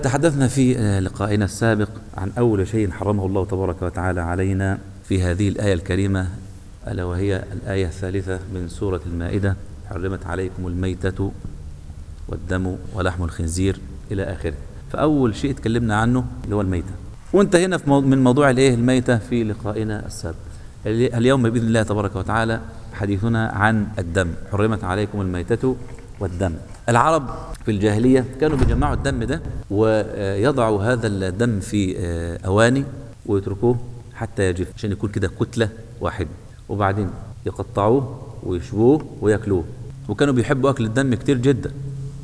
تحدثنا في لقائنا السابق عن أول شيء حرمه الله تبارك وتعالى علينا في هذه الآية الكريمة ألا وهي الآية الثالثة من سورة المائدة حرمت عليكم الميتة والدم ولحم الخنزير إلى آخره فأول شيء اتكلمنا عنه اللي هو الميتة وانتهينا في مو- من موضوع الايه الميتة في لقائنا السابق ال- اليوم بإذن الله تبارك وتعالى حديثنا عن الدم حرمت عليكم الميتة والدم العرب في الجاهلية كانوا بيجمعوا الدم ده ويضعوا هذا الدم في آه، أواني ويتركوه حتى يجف عشان يكون كده كتلة واحدة وبعدين يقطعوه ويشووه وياكلوه وكانوا بيحبوا أكل الدم كتير جدا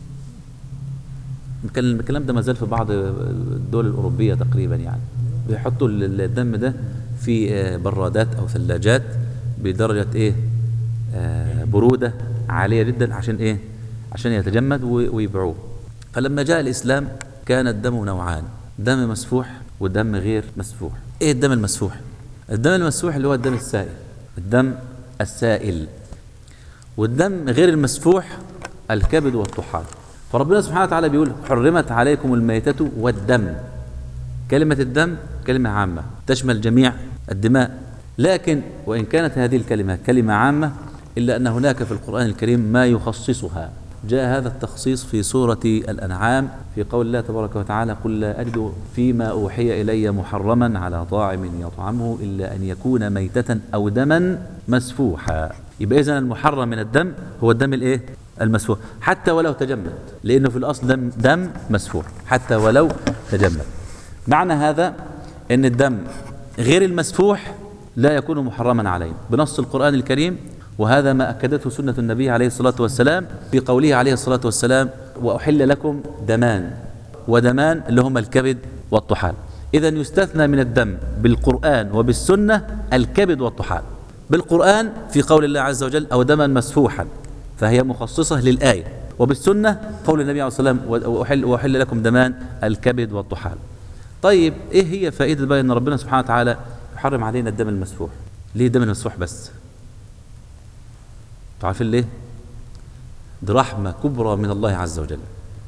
كان الكلام ده ما زال في بعض الدول الأوروبية تقريبا يعني بيحطوا ال- الدم ده في آه، برادات أو ثلاجات بدرجة إيه آه، برودة عالية جدا عشان إيه عشان يتجمد و- ويبيعوه فلما جاء الإسلام كان الدم نوعان دم مسفوح ودم غير مسفوح إيه الدم المسفوح الدم المسفوح اللي هو الدم السائل الدم السائل والدم غير المسفوح الكبد والطحال فربنا سبحانه وتعالى بيقول حرمت عليكم الميتة والدم كلمة الدم كلمة عامة تشمل جميع الدماء لكن وإن كانت هذه الكلمة كلمة عامة إلا أن هناك في القرآن الكريم ما يخصصها جاء هذا التخصيص في سورة الأنعام في قول الله تبارك وتعالى قل لا أجد فيما أوحي إلي محرما على طاعم يطعمه إلا أن يكون ميتة أو دما مسفوحا يبقى إذن المحرم من الدم هو الدم الإيه؟ المسفوح حتى ولو تجمد لأنه في الأصل دم, دم مسفوح حتى ولو تجمد معنى هذا أن الدم غير المسفوح لا يكون محرما علينا بنص القرآن الكريم وهذا ما أكدته سنة النبي عليه الصلاة والسلام في قوله عليه الصلاة والسلام وأحل لكم دمان ودمان اللي هما الكبد والطحال إذا يستثنى من الدم بالقرآن وبالسنة الكبد والطحال بالقرآن في قول الله عز وجل أو دما مسفوحا فهي مخصصة للآية وبالسنة قول النبي عليه الصلاة والسلام وأحل, وأحل لكم دمان الكبد والطحال طيب ايه هي فائده بقى ان ربنا سبحانه وتعالى يحرم علينا الدم المسفوح ليه الدم المسفوح بس انتوا عارفين ليه دي رحمه كبرى من الله عز وجل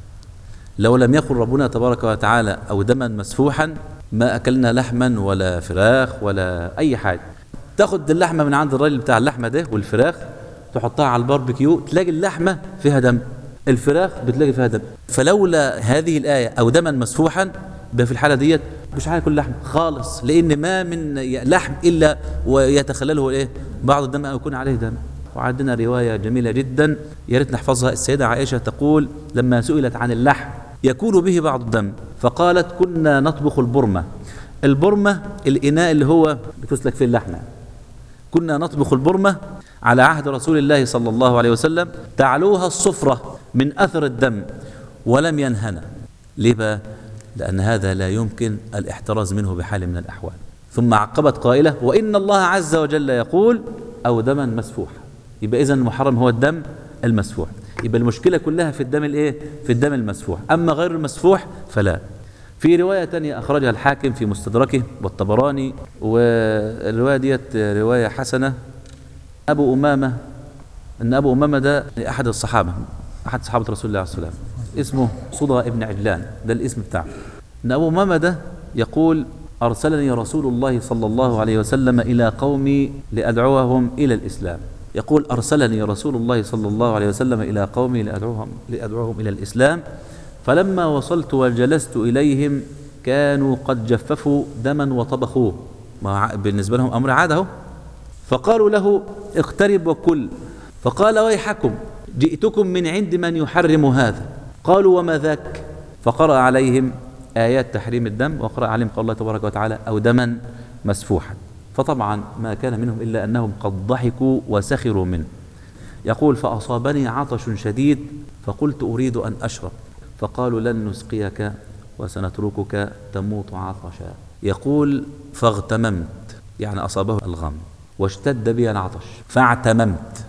لو لم يقل ربنا تبارك وتعالى او دما مسفوحا ما اكلنا لحما ولا فراخ ولا اي حاجه تاخد اللحمه من عند الراجل بتاع اللحمه ده والفراخ تحطها على الباربيكيو تلاقي اللحمه فيها دم الفراخ بتلاقي فيها دم فلولا هذه الايه او دما مسفوحا ده في الحاله ديت مش هياكل لحم خالص لان ما من لحم الا ويتخلله ايه بعض الدم او يكون عليه دم وعندنا روايه جميله جدا يا ريت نحفظها السيده عائشه تقول لما سئلت عن اللحم يكون به بعض الدم فقالت كنا نطبخ البرمه البرمه الاناء اللي هو بتسلك فيه اللحمه كنا نطبخ البرمة على عهد رسول الله صلى الله عليه وسلم تعلوها الصفرة من أثر الدم ولم ينهنا ليه بقى؟ لأن هذا لا يمكن الاحتراز منه بحال من الأحوال ثم عقبت قائلة وإن الله عز وجل يقول أو دما مسفوحا يبقى إذن المحرم هو الدم المسفوح يبقى المشكلة كلها في الدم الإيه؟ في الدم المسفوح أما غير المسفوح فلا في رواية تانية أخرجها الحاكم في مستدركه والطبراني والرواية ديت رواية حسنة أبو أمامة أن أبو أمامة ده أحد الصحابة أحد صحابة رسول الله عليه الصلاة والسلام اسمه صدى ابن عجلان ده الاسم بتاعه أن أبو أمامة ده يقول أرسلني رسول الله صلى الله عليه وسلم إلى قومي لأدعوهم إلى الإسلام يقول أرسلني رسول الله صلى الله عليه وسلم إلى قومي لأدعوهم, لأدعوهم إلى الإسلام فلما وصلت وجلست إليهم كانوا قد جففوا دما وطبخوه ما ع- بالنسبة لهم أمر عادة اهو فقالوا له اقترب وكل فقال ويحكم جئتكم من عند من يحرم هذا قالوا وما ذاك فقرأ عليهم آيات تحريم الدم وقرأ عليهم قول الله تبارك وتعالى أو دما مسفوحا فطبعا ما كان منهم إلا أنهم قد ضحكوا وسخروا منه يقول فأصابني عطش شديد فقلت أريد أن أشرب فقالوا لن نسقيك وسنتركك تموت عطشا يقول فاغتممت يعني أصابه الغم واشتد بي العطش فاعتممت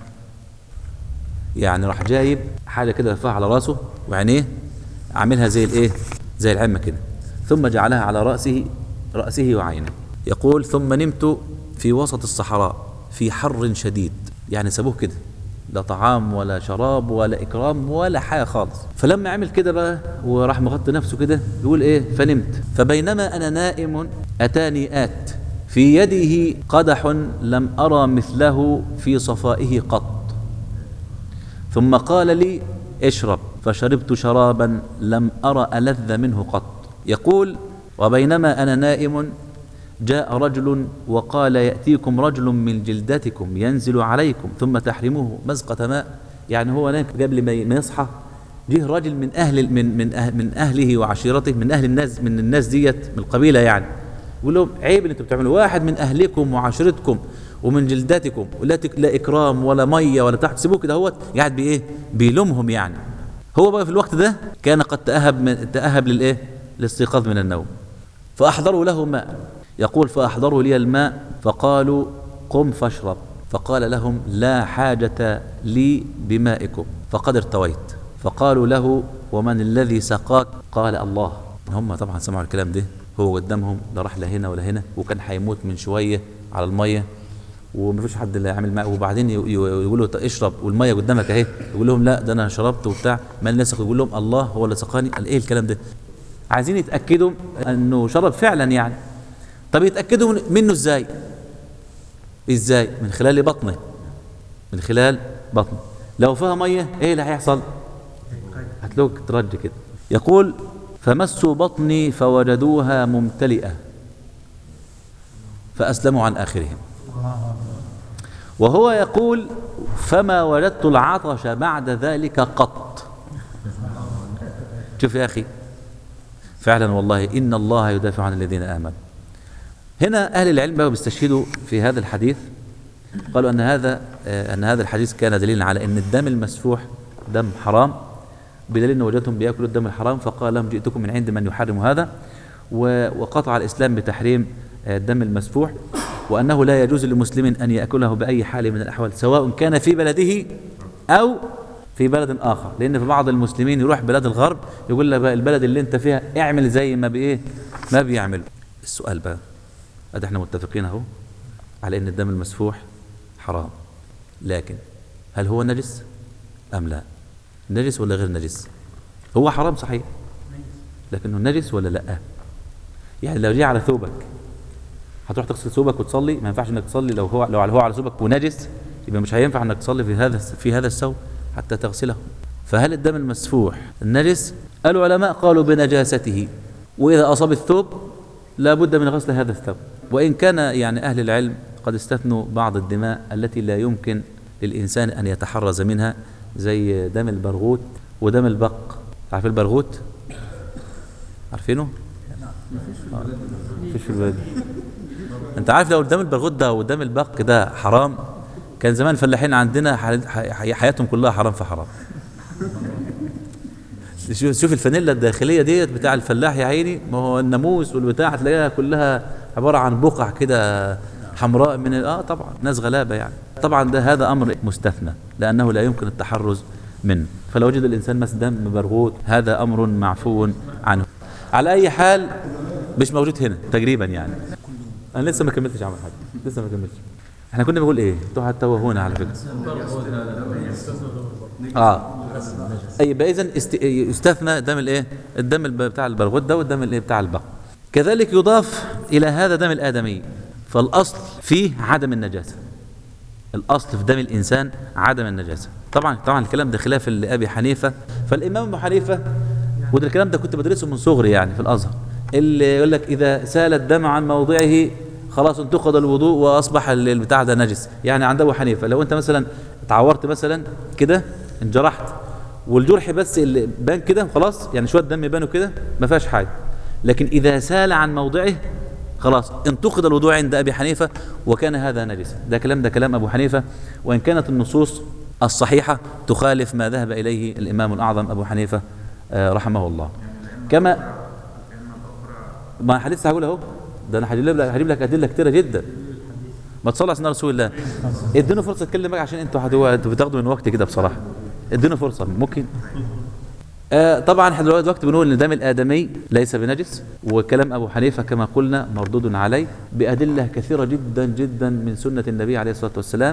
يعني راح جايب حاجة كده لفها على راسه وعينيه عاملها زي الايه زي العمة كده ثم جعلها على رأسه رأسه وعينه يقول ثم نمت في وسط الصحراء في حر شديد يعني سابوه كده لا طعام ولا شراب ولا إكرام ولا حاجة خالص فلما عمل كده بقى وراح مغطي نفسه كده يقول إيه فنمت فبينما أنا نائم أتاني آت في يده قدح لم أرى مثله في صفائه قط ثم قال لي اشرب فشربت شرابا لم أرى ألذ منه قط يقول وبينما أنا نائم جاء رجل وقال يأتيكم رجل من جلدتكم ينزل عليكم ثم تحرموه مزقة ماء يعني هو نايم قبل ما ما يصحى جه راجل من أهل من من أهل من أهله وعشيرته من أهل الناس من الناس ديت من القبيلة يعني يقول لهم عيب اللي انتوا بتعملوا واحد من أهلكم وعشيرتكم ومن جلدتكم ولا تك لا إكرام ولا مية ولا تحت سيبوه كده هوت قاعد بإيه بيلومهم يعني هو بقى في الوقت ده كان قد تأهب من تأهب للإيه الاستيقاظ من النوم فأحضروا له ماء يقول فأحضروا لي الماء فقالوا قم فاشرب فقال لهم لا حاجة لي بمائكم فقد ارتويت فقالوا له ومن الذي سقاك قال الله هم طبعا سمعوا الكلام ده هو قدامهم لا راح لا هنا ولا هنا وكان هيموت من شوية على المية ومفيش حد اللي يعمل معه وبعدين ي- ي- يقولوا ط- اشرب والميه قدامك اهي يقول لهم لا ده انا شربت وبتاع ما الناس يقول لهم الله هو اللي سقاني قال ايه الكلام ده عايزين يتاكدوا انه شرب فعلا يعني طب يتاكدوا منه ازاي ازاي من خلال بطنه من خلال بطنه لو فيها ميه ايه اللي هيحصل هتلاقوك ترج كده يقول فمسوا بطني فوجدوها ممتلئه فاسلموا عن اخرهم وهو يقول فما وجدت العطش بعد ذلك قط شوف يا أخي فعلا والله إن الله يدافع عن الذين آمنوا هنا أهل العلم بقى بيستشهدوا في هذا الحديث قالوا أن هذا آه، أن هذا الحديث كان دليلا على أن الدم المسفوح دم حرام بدليل أن وجدتهم بيأكلوا الدم الحرام فقال لهم جئتكم من عند من يحرم هذا و- وقطع الإسلام بتحريم آه، الدم المسفوح وأنه لا يجوز لمسلم أن يأكله بأي حال من الأحوال سواء كان في بلده أو في بلد آخر لأن في بعض المسلمين يروح بلاد الغرب يقول له بقى البلد اللي أنت فيها اعمل زي ما بإيه ما بيعملوا السؤال بقى ادي احنا متفقين اهو على ان الدم المسفوح حرام لكن هل هو نجس ام لا نجس ولا غير نجس هو حرام صحيح لكنه نجس ولا لا يعني لو جه على ثوبك هتروح تغسل ثوبك وتصلي ما ينفعش انك تصلي لو هو لو هو على ثوبك ونجس يبقى مش هينفع انك تصلي في هذا في هذا الثوب حتى تغسله فهل الدم المسفوح النجس العلماء قالوا بنجاسته واذا اصاب الثوب لا بد من غسل هذا الثوب وان كان يعني اهل العلم قد استثنوا بعض الدماء التي لا يمكن للانسان ان يتحرز منها زي دم البرغوث ودم البق عارف البرغوث عارفينه آه، مفيش في البلد انت عارف لو قدام البرغوث ده وقدام البق ده حرام كان زمان الفلاحين عندنا ح- ح- حياتهم كلها حرام في حرام شوف شوف الفانيلا الداخليه ديت بتاع الفلاح يا عيني ما هو الناموس والبتاع هتلاقيها كلها عباره عن بقع كده حمراء من ال- اه طبعا ناس غلابه يعني طبعا ده هذا امر مستثنى لانه لا يمكن التحرز منه فلو وجد الانسان مثلا دم برغوث هذا امر معفو عنه على اي حال مش موجود هنا تقريبا يعني انا لسه ما كملتش عمل حاجه لسه ما كملتش احنا كنا بنقول ايه انتوا هتوهونا على فكره اه اي يبقى اذا است... يستثنى دم الايه الدم الب- بتاع البرغوث ده والدم الايه بتاع البق كذلك يضاف الى هذا دم الادمي فالاصل فيه عدم النجاسه الاصل في دم الانسان عدم النجاسه طبعا طبعا الكلام ده خلاف لابي حنيفه فالامام ابو حنيفه وده الكلام ده كنت بدرسه من صغري يعني في الازهر اللي يقول لك اذا سال الدم عن موضعه خلاص انتقض الوضوء واصبح ال- البتاع ده نجس يعني عند ابو حنيفه لو انت مثلا اتعورت مثلا كده انجرحت والجرح بس اللي بان كده خلاص يعني شويه دم بانوا كده ما فيهاش حاجه لكن اذا سال عن موضعه خلاص انتقد الوضوء عند ابي حنيفه وكان هذا نجسا ده كلام ده كلام ابو حنيفه وان كانت النصوص الصحيحه تخالف ما ذهب اليه الامام الاعظم ابو حنيفه آه، رحمه الله كما ما انا لسه هقول اهو ده انا هجيب لك هجيب لك ادله كتيره جدا ما تصلي على سيدنا رسول الله ادينا فرصه اتكلم بقى عشان انتوا هتوا- انتوا بتاخدوا من وقت كده بصراحه ادينا فرصه ممكن آه طبعا احنا دلوقتي دلوقتي بنقول ان دم الادمي ليس بنجس وكلام ابو حنيفه كما قلنا مردود عليه بادله كثيره جدا جدا من سنه النبي عليه الصلاه والسلام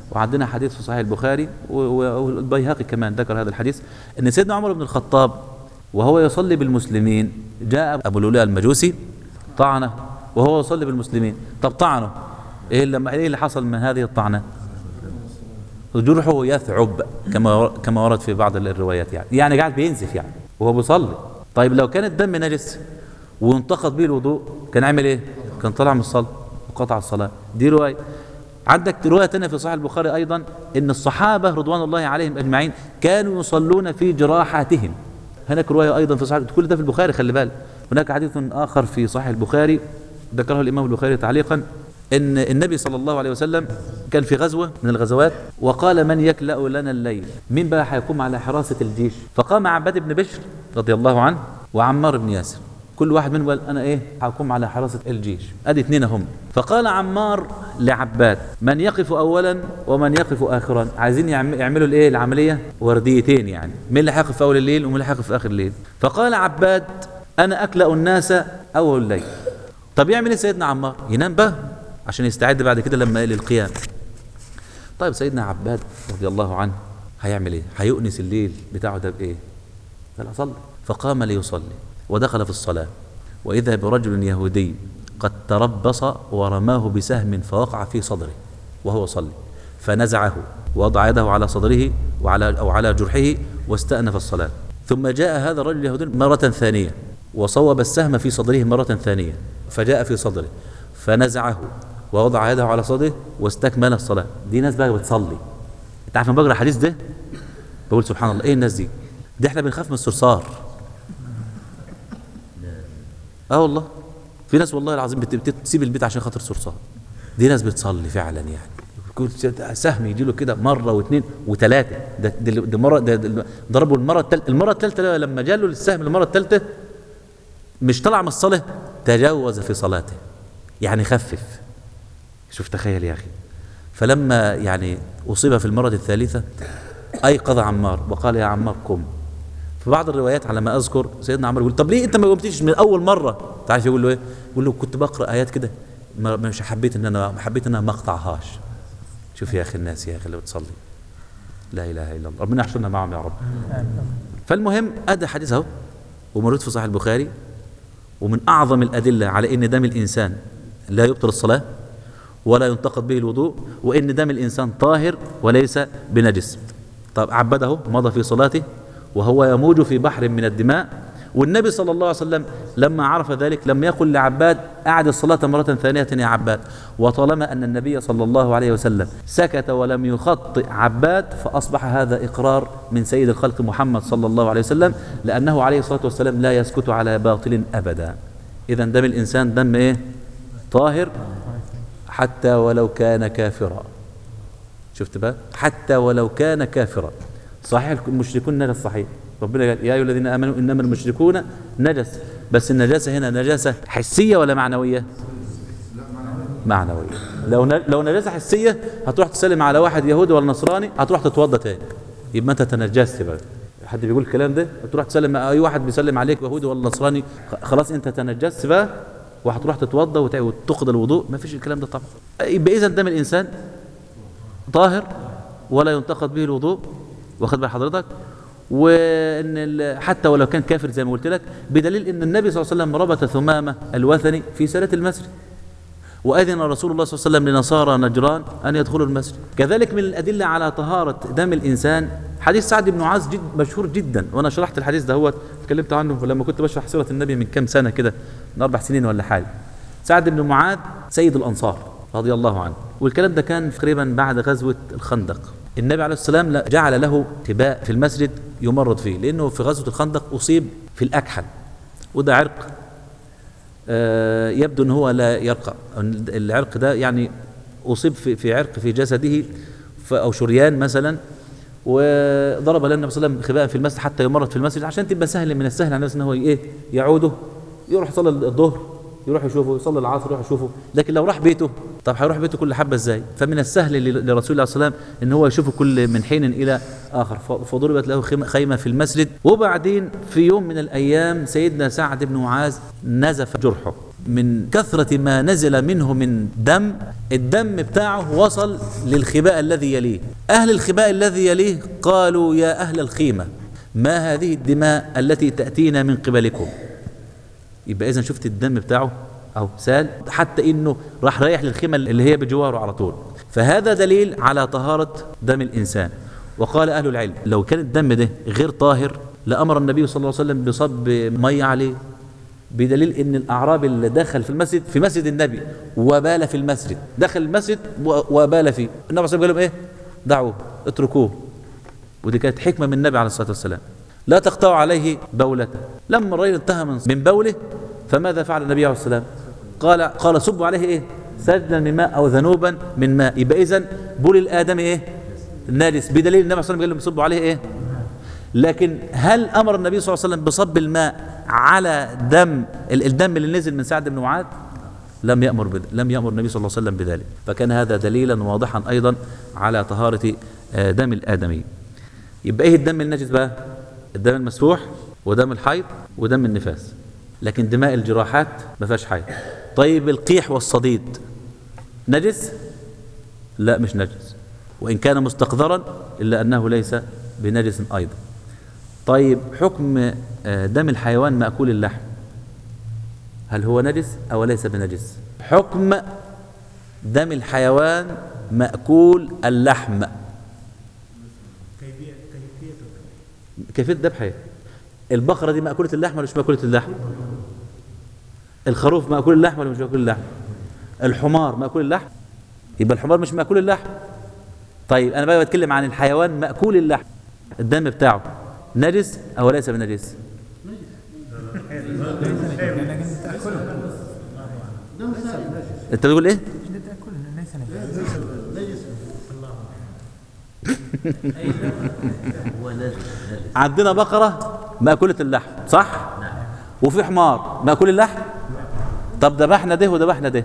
وعندنا حديث في صحيح البخاري و- و- والبيهقي كمان ذكر هذا الحديث ان سيدنا عمر بن الخطاب وهو يصلي بالمسلمين جاء ابو لؤلؤ المجوسي طعنه وهو يصلي بالمسلمين طب طعنه ايه اللي ايه اللي حصل من هذه الطعنه جرحه يثعب كما كما ورد في بعض الروايات يعني يعني قاعد بينزف يعني وهو بيصلي طيب لو كان الدم نجس وانتقض به الوضوء كان عامل ايه كان طلع من الصلاه وقطع الصلاه دي روايه عندك روايه ثانيه في صحيح البخاري ايضا ان الصحابه رضوان الله عليهم اجمعين كانوا يصلون في جراحاتهم هناك روايه ايضا في صحيح كل ده في البخاري خلي بالك هناك حديث اخر في صحيح البخاري ذكره الامام البخاري تعليقا ان النبي صلى الله عليه وسلم كان في غزوه من الغزوات وقال من يكلا لنا الليل مين بقى هيقوم على حراسه الجيش فقام عباد بن بشر رضي الله عنه وعمار بن ياسر كل واحد منهم قال انا ايه هقوم على حراسه الجيش ادي اثنين هم فقال عمار لعباد من يقف اولا ومن يقف اخرا عايزين يعم- يعملوا الايه العمليه ورديتين يعني مين اللي هيقف في اول الليل ومين اللي هيقف في اخر الليل فقال عباد انا اكلا الناس اول الليل طب يعمل ايه سيدنا عمار ينام بقى عشان يستعد بعد كده لما للقيام طيب سيدنا عباد رضي الله عنه هيعمل ايه هيؤنس الليل بتاعه ده بايه قال اصلي فقام ليصلي ودخل في الصلاه واذا برجل يهودي قد تربص ورماه بسهم فوقع في صدره وهو يصلي فنزعه ووضع يده على صدره وعلى او على جرحه واستأنف الصلاه ثم جاء هذا الرجل اليهودي مرة ثانية وصوب السهم في صدره مرة ثانية فجاء في صدره فنزعه ووضع يده على صدره واستكمل الصلاة دي ناس بقى بتصلي انت عارف لما بقرا الحديث ده بقول سبحان الله ايه الناس دي دي احنا بنخاف من الصرصار اه والله في ناس والله العظيم بت- بتسيب البيت عشان خاطر صرصار دي ناس بتصلي فعلا يعني كل سهم يجي له كده مره واثنين وثلاثه ده ده, ده مره ده, ده ضربه المره الثالثه المره الثالثه لما جاله السهم المره الثالثه مش طلع من الصلاه تجاوز في صلاته يعني خفف شوف تخيل يا اخي فلما يعني اصيب في المره الثالثه ايقظ عمار وقال يا عمار قم في بعض الروايات على ما اذكر سيدنا عمار يقول طب ليه انت ما قمتيش من اول مره انت عارف يقول له ايه يقول له كنت بقرا ايات كده ما مش حبيت ان انا حبيت ان انا ما اقطعهاش شوف يا اخي الناس يا اخي اللي بتصلي لا اله الا الله ربنا يحشرنا معهم يا رب فالمهم ادى حديث اهو وموجود في صحيح البخاري ومن اعظم الادله على ان دم الانسان لا يبطل الصلاه ولا ينتقد به الوضوء وان دم الانسان طاهر وليس بنجس طب عبده مضى في صلاته وهو يموج في بحر من الدماء والنبي صلى الله عليه وسلم لما عرف ذلك لم يقل لعباد أعد الصلاة مرة ثانية يا عباد وطالما أن النبي صلى الله عليه وسلم سكت ولم يخطئ عباد فأصبح هذا إقرار من سيد الخلق محمد صلى الله عليه وسلم لأنه عليه الصلاة والسلام لا يسكت على باطل أبدا إذا دم الإنسان دم إيه طاهر حتى ولو كان كافرا شفت بقى حتى ولو كان كافرا صحيح المشركون نجس صحيح ربنا قال يا ايها الذين امنوا انما المشركون نجس بس النجاسه هنا نجاسه حسيه ولا معنويه معنويه لو ن- لو نجاسه حسيه هتروح تسلم على واحد يهودي ولا نصراني هتروح تتوضى تاني يبقى انت تنجست بقى حد بيقول الكلام ده تروح تسلم اي واحد بيسلم عليك يهودي ولا نصراني خ- خلاص انت تنجست بقى وهتروح تتوضى وت- وتقضي الوضوء ما فيش الكلام ده طبعا يبقى اذا دم الانسان طاهر ولا ينتقد به الوضوء واخد بال حضرتك وان ال- حتى ولو كان كافر زي ما قلت لك بدليل ان النبي صلى الله عليه وسلم ربط ثمامه الوثني في سله المسجد واذن رسول الله صلى الله عليه وسلم لنصارى نجران ان يدخلوا المسجد كذلك من الادله على طهاره دم الانسان حديث سعد بن معاذ جد مشهور جدا وانا شرحت الحديث ده هو اتكلمت عنه لما كنت بشرح سيره النبي من كام سنه كده من اربع سنين ولا حاجه سعد بن معاذ سيد الانصار رضي الله عنه والكلام ده كان تقريبا بعد غزوه الخندق النبي عليه السلام لا- جعل له تباء في المسجد يمرض فيه لانه في غزوه الخندق اصيب في الاكحل وده عرق آه، يبدو ان هو لا يرقى العرق ده يعني اصيب في في عرق في جسده ف- او شريان مثلا وضرب لنا النبي صلى الله عليه وسلم خباء في المسجد حتى يمرض في المسجد عشان تبقى سهل من السهل على الناس ان هو ايه يعوده يروح يصلي الظهر يروح يشوفه يصلي العصر يروح يشوفه لكن لو راح بيته طب هيروح بيته كل حبه ازاي فمن السهل ل- لرسول الله صلى الله عليه وسلم ان هو يشوفه كل من حين الى اخر ف- فضربت له خيمة- خيمه في المسجد وبعدين في يوم من الايام سيدنا سعد بن معاذ نزف جرحه من كثرة ما نزل منه من دم الدم بتاعه وصل للخباء الذي يليه أهل الخباء الذي يليه قالوا يا أهل الخيمة ما هذه الدماء التي تأتينا من قبلكم يبقى اذا شفت الدم بتاعه او سال حتى انه راح رايح للخيمه اللي هي بجواره على طول فهذا دليل على طهاره دم الانسان وقال اهل العلم لو كان الدم ده غير طاهر لامر النبي صلى الله عليه وسلم بصب ميه عليه بدليل ان الاعرابي اللي دخل في المسجد في مسجد النبي وبال في المسجد دخل المسجد و- وبال فيه النبي صلى الله عليه وسلم قال لهم ايه دعوه اتركوه ودي كانت حكمة من النبي عليه الصلاة والسلام لا تقطعوا عليه بولته لما الرجل انتهى من من بوله فماذا فعل النبي عليه الصلاة والسلام قال قال صبوا عليه ايه سجلا من ماء او ذنوبا من ماء يبقى اذا بول الادم ايه نجس بدليل النبي صلى الله عليه وسلم قال لهم صبوا عليه ايه لكن هل امر النبي صلى الله عليه وسلم بصب الماء على دم ال- الدم اللي نزل من سعد بن معاذ لم يأمر بد... لم يأمر النبي صلى الله عليه وسلم بذلك فكان هذا دليلا واضحا أيضا على طهارة آه، دم الآدمي يبقى إيه الدم النجس بقى الدم المسفوح ودم الحيض ودم النفاس لكن دماء الجراحات ما فيهاش حيض طيب القيح والصديد نجس لا مش نجس وإن كان مستقذرا إلا أنه ليس بنجس أيضا طيب حكم آه، دم الحيوان مأكول اللحم هل هو نجس أو ليس بنجس حكم دم الحيوان مأكول اللحم كيفية ذبحها البقرة دي مأكولة اللحم ولا مش مأكولة اللحم الخروف مأكول اللحم ولا مش مأكول اللحم الحمار مأكول اللحم يبقى الحمار مش مأكول اللحم طيب أنا بقى بتكلم عن الحيوان مأكول اللحم الدم بتاعه نجس أو ليس بنجس انت بتقول ايه عندنا بقرة مأكولة اللحم صح وفي حمار مأكول اللحم طب ذبحنا ده وذبحنا ده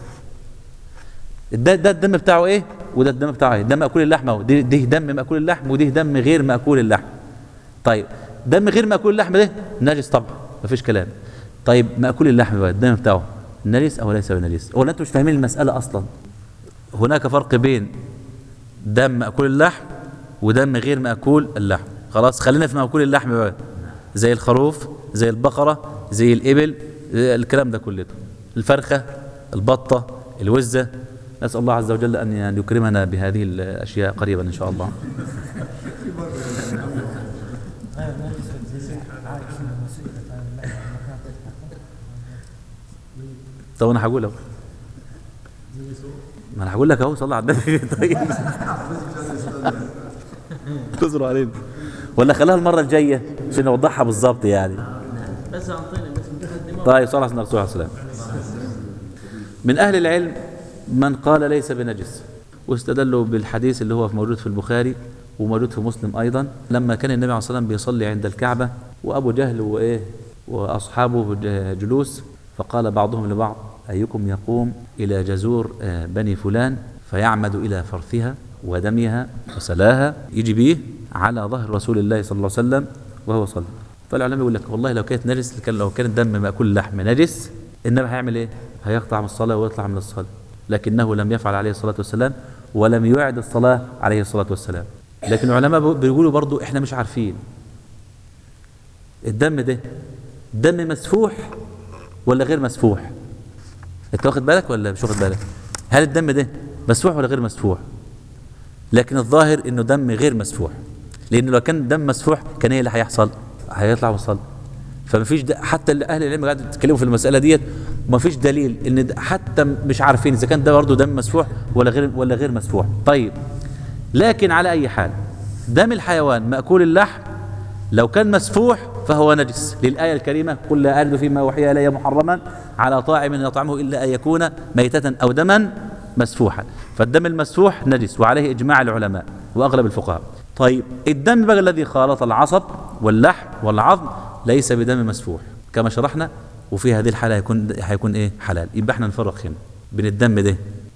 ده ده الدم بتاعه ايه وده الدم بتاعه ايه ده مأكول اللحم اهو ده ده دم مأكول اللحم وده دم غير مأكول اللحم طيب دم غير مأكول اللحم ده نجس طبعا مفيش كلام طيب مأكول اللحم بقى الدم بتاعه نجس او ليس بنجس ولا انتوا مش فاهمين المسألة اصلا هناك فرق بين دم مأكول اللحم ودم غير مأكول اللحم خلاص خلينا في مأكول اللحم بقى زي الخروف زي البقرة زي الإبل زي الكلام ده كله الفرخة البطة الوزة نسأل الله عز وجل أن أن يكرمنا بهذه الأشياء قريبا إن شاء الله طب أنا هقول أهو ما أنا هقول لك أهو صلى على النبي طيب تزرع علينا ولا خليها المرة الجاية عشان نوضحها بالظبط يعني بس اعطينا بس مقدمه طيب صلى الله عليه وسلم من أهل العلم من قال ليس بنجس واستدلوا بالحديث اللي هو موجود في البخاري وموجود في مسلم أيضا لما كان النبي عليه الصلاة والسلام بيصلي عند الكعبة وأبو جهل وإيه وأصحابه ج- جلوس فقال بعضهم لبعض أيكم يقوم إلى جزور آه، بني فلان فيعمد إلى فرثها ودمها وسلاها يجي بيه على ظهر رسول الله صلى الله عليه وسلم وهو صلى فالعلماء يقول لك والله لو كانت نجس كان لو كان الدم مأكول لحم نجس النبي هيعمل ايه؟ هيقطع من الصلاة ويطلع من الصلاة لكنه لم يفعل عليه الصلاة والسلام ولم يعد الصلاة عليه الصلاة والسلام لكن العلماء بيقولوا برضو احنا مش عارفين الدم ده دم مسفوح ولا غير مسفوح انت واخد بالك ولا مش واخد بالك هل الدم ده مسفوح ولا غير مسفوح لكن الظاهر انه دم غير مسفوح لانه لو كان دم مسفوح كان ايه اللي هيحصل هيطلع وصل فما فيش د... حتى اللي اهل العلم قاعد يتكلموا في المساله ديت ما فيش دليل ان د... حتى مش عارفين اذا كان ده برضه دم مسفوح ولا غير ولا غير مسفوح طيب لكن على اي حال دم الحيوان ماكول اللحم لو كان مسفوح فهو نجس للآية الكريمة قل لا أجد فيما أوحي إلي محرما على طاعم يطعمه إلا أن يكون ميتة أو دما مسفوحا فالدم المسفوح نجس وعليه إجماع العلماء وأغلب الفقهاء طيب الدم بقى الذي خالط العصب واللحم والعظم ليس بدم مسفوح كما شرحنا وفي هذه الحالة هيكون هيكون إيه حلال يبقى احنا نفرق هنا بين الدم ده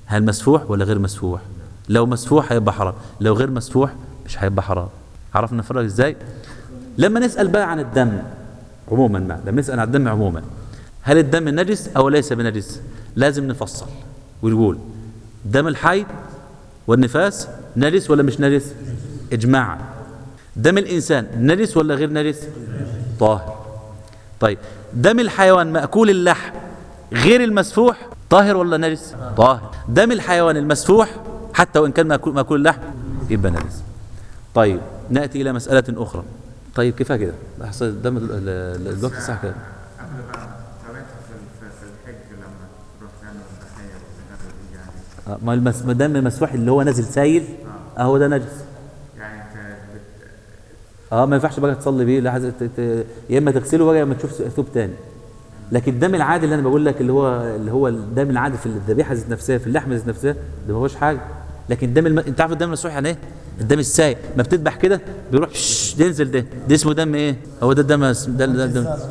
هل مسفوح ولا غير مسفوح لو مسفوح هيبقى حرام لو غير مسفوح مش هيبقى حرام عرفنا نفرق ازاي لما نسأل بقى عن الدم عموما ما لما نسأل عن الدم عموما هل الدم نجس أو ليس بنجس لازم نفصل ونقول دم الحيض والنفاس نجس ولا مش نجس إجماعا دم الإنسان نجس ولا غير نجس طاهر طيب دم الحيوان مأكول اللحم غير المسفوح طاهر ولا نجس طاهر دم الحيوان المسفوح حتى وإن كان مأكول, مأكول اللحم يبقى نجس طيب نأتي إلى مسألة أخرى طيب كفاية كده أحسن دم ال- ال- ال- الوقت صح كده قبل بقى طريقة في في في الحج لما تروح تعمل الضحية والذهاب دي يعني آه، ما المس- ما الدم المسفوح اللي هو نازل سايل اهو ده نجس يعني انت بت... اه ما ينفعش بقى تصلي بيه لا عايز ت- ت- يا اما تغسله بقى يا اما تشوف ثوب تاني لكن الدم العادي اللي انا بقول لك اللي هو اللي هو الدم العادي في الذبيحه ذات نفسها في اللحمه ذات نفسها ده ما هوش حاجه لكن الدم الم... انت عارف الدم المسفوح يعني ايه؟ الدم السايل ما بتذبح كده بيروح شش ينزل ده ده اسمه دم ايه؟ هو ده الدم ده, ده, ده, ده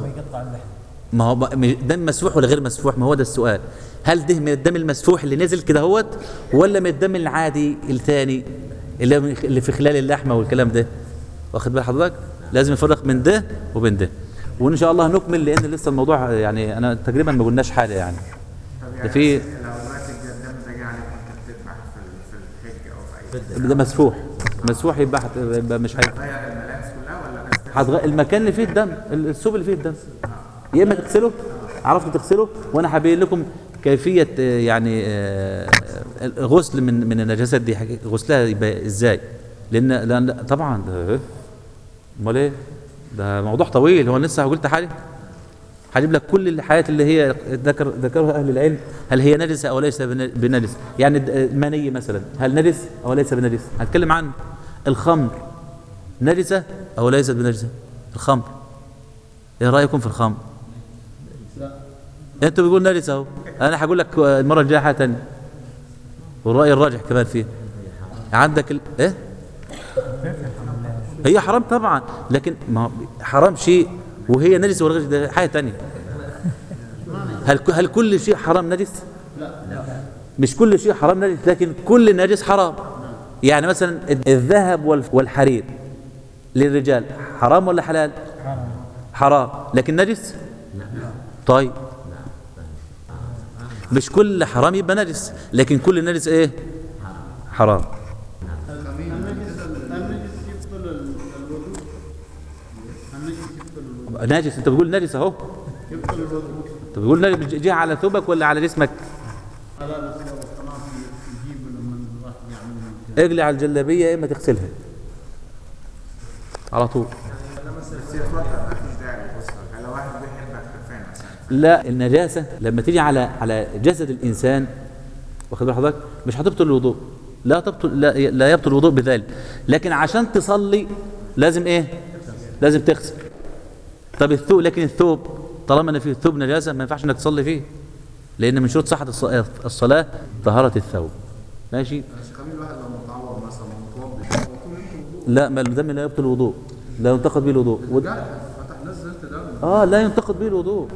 ما هو بقى- م- دم مسفوح ولا غير مسفوح ما هو ده السؤال هل ده من الدم المسفوح اللي نزل كده هوت ولا من الدم العادي الثاني اللي من- اللي في خلال اللحمه والكلام ده واخد بال حضرتك لازم نفرق من ده وبين ده وان شاء الله نكمل لان لسه الموضوع يعني انا تقريبا ما قلناش حاجه يعني طب ده يعني في لو دلوقتي الدم ده جه عليك وانت بتذبح في ال- في الحج او في اي ده مسفوح مسفوح يبقى, هت- يبقى مش هي تغير الملابس كلها ولا بس هتغ... المكان اللي فيه الدم الثوب اللي فيه الدم يا اما تغسله عرفت تغسله وانا هبين لكم كيفيه آه، يعني آه، الغسل من من النجاسات دي حاجة- غسلها يبقى ازاي لان لان طبعا ده إيه؟ امال ايه ده موضوع طويل هو أنا لسه قلت حاجه هجيب لك كل الحاجات اللي هي ذكر ذكرها اهل العلم هل هي نجسه او ليس بن- بنجس يعني الد- المني مثلا هل نجس او ليس بنجس هتكلم عن الخمر نجسه او ليست بنجسه الخمر ايه رايكم في الخمر انتوا بيقول نجس اهو انا هقول لك المره الجايه حاجه ثانيه والراي الراجح كمان فيه عندك ال... ايه هي حرام طبعا لكن ما هو حرام شيء وهي نجس ولا غير ده حاجه ثانيه هل هل كل شيء حرام نجس مش كل شيء حرام نجس لكن كل نجس حرام يعني مثلا الذهب والف- والحرير للرجال حرام ولا حلال حرام لكن نجس طيب مش كل حرام يبقى نجس لكن كل نجس ايه حرام نجس انت بتقول نجس اهو انت بتقول نجس جه على ثوبك ولا على جسمك اقلع على الجلابيه يا اما تغسلها على طول بس يتوضا ما فيش داعي للغسل لو واحد بيحب خرفان مثلا لا النجاسة لما تيجي على على جسد الإنسان واخد بال حضرتك مش هتبطل الوضوء لا تبطل لا, لا يبطل الوضوء بذلك لكن عشان تصلي لازم ايه لازم تغسل طب الثوب لكن الثوب طالما ان فيه الثوب نجاسة ما ينفعش انك تصلي فيه لان من شروط صحة الص- الصلاة طهارة الثوب ماشي خليل الواحد لو متعور مثلا متوضي هو طول الوضوء لا ما الدم لا يبطل الوضوء لا ينتقد به الوضوء ود- جرح فتح نزلت دم اه لا ينتقد به الوضوء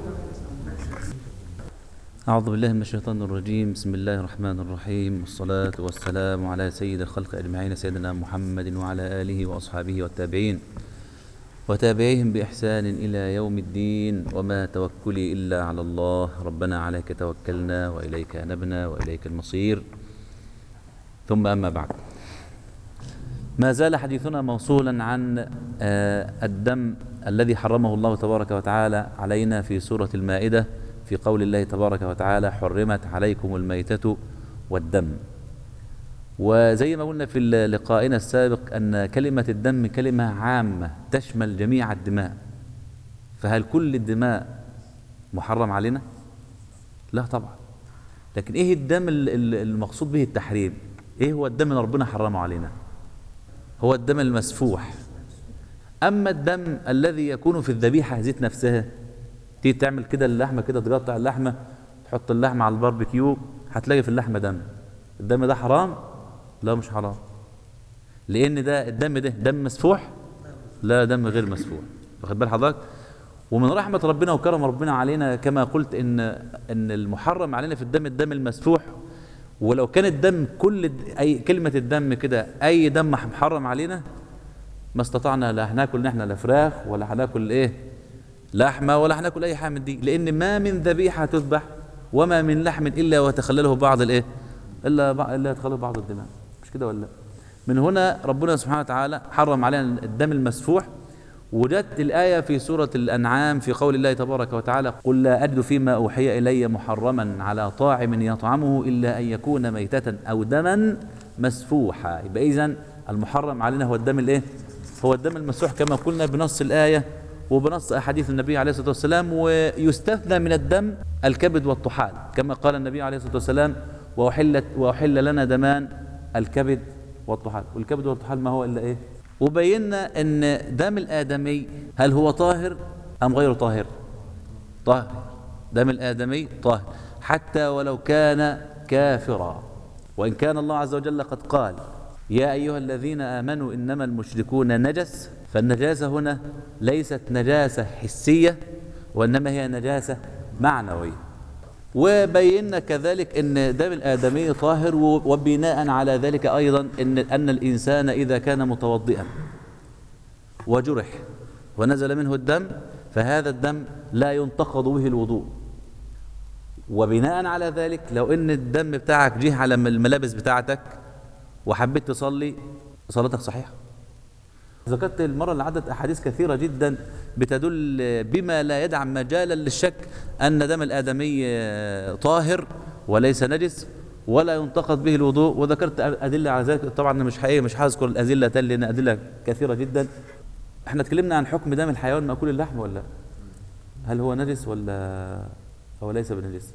أعوذ بالله من الشيطان الرجيم بسم الله الرحمن الرحيم والصلاة والسلام على سيد الخلق أجمعين سيدنا محمد وعلى آله وأصحابه والتابعين وتابعيهم بإحسان إلى يوم الدين وما توكلي إلا على الله ربنا عليك توكلنا وإليك أنبنا وإليك المصير ثم أما بعد ما زال حديثنا موصولا عن آه، الدم الذي حرمه الله تبارك وتعالى علينا في سورة المائدة في قول الله تبارك وتعالى حرمت عليكم الميتة والدم وزي ما قلنا في لقائنا السابق أن كلمة الدم كلمة عامة تشمل جميع الدماء فهل كل الدماء محرم علينا؟ لا طبعا لكن ايه الدم ال- ال- المقصود به التحريم؟ ايه هو الدم اللي ربنا حرمه علينا؟ هو الدم المسفوح اما الدم الذي يكون في الذبيحه ذات نفسها تيجي تعمل كده اللحمه كده تقطع اللحمه تحط اللحمه على الباربيكيو هتلاقي في اللحمه دم الدم ده حرام لا مش حرام لان ده الدم ده دم مسفوح لا دم غير مسفوح واخد بال حضرتك ومن رحمه ربنا وكرم ربنا علينا كما قلت ان ان المحرم علينا في الدم الدم المسفوح ولو كان الدم كل د- اي كلمه الدم كده اي دم محرم علينا ما استطعنا لا هناكل نحن لا فراخ ولا هناكل ايه لحمه ولا هناكل اي حاجه من دي لان ما من ذبيحه تذبح وما من لحم الا وتخلله بعض الايه الا بع- الا يتخلله بعض الدماء مش كده ولا لا؟ من هنا ربنا سبحانه وتعالى حرم علينا الدم المسفوح وجدت الآية في سورة الأنعام في قول الله تبارك وتعالى قل لا أجد فيما أوحي إلي محرما على طاعم يطعمه إلا أن يكون ميتة أو دما مسفوحا يبقى إذن المحرم علينا هو الدم الإيه؟ هو الدم المسفوح كما قلنا بنص الآية وبنص أحاديث النبي عليه الصلاة والسلام ويستثنى من الدم الكبد والطحال كما قال النبي عليه الصلاة والسلام وأحلت وأحل لنا دمان الكبد والطحال والكبد والطحال ما هو إلا إيه وبينا ان دم الادمي هل هو طاهر ام غير طاهر طاهر دم الادمي طاهر حتى ولو كان كافرا وان كان الله عز وجل قد قال يا ايها الذين امنوا انما المشركون نجس فالنجاسه هنا ليست نجاسه حسيه وانما هي نجاسه معنويه وبينا كذلك ان دم الادمي طاهر و- وبناء على ذلك ايضا ان ان الانسان اذا كان متوضئا وجرح ونزل منه الدم فهذا الدم لا ينتقض به الوضوء وبناء على ذلك لو ان الدم بتاعك جه على الملابس بتاعتك وحبيت تصلي صلاتك صحيحه ذكرت المرة اللي عدت أحاديث كثيرة جدا بتدل بما لا يدع مجالا للشك أن دم الآدمي آه، طاهر وليس نجس ولا ينتقد به الوضوء وذكرت أدلة على ذلك طبعا أنا مش حقيقي مش هذكر الأدلة تاني لأن أدلة كثيرة جدا احنا اتكلمنا عن حكم دم الحيوان مأكول اللحم ولا لا؟ هل هو نجس ولا هو ليس بنجس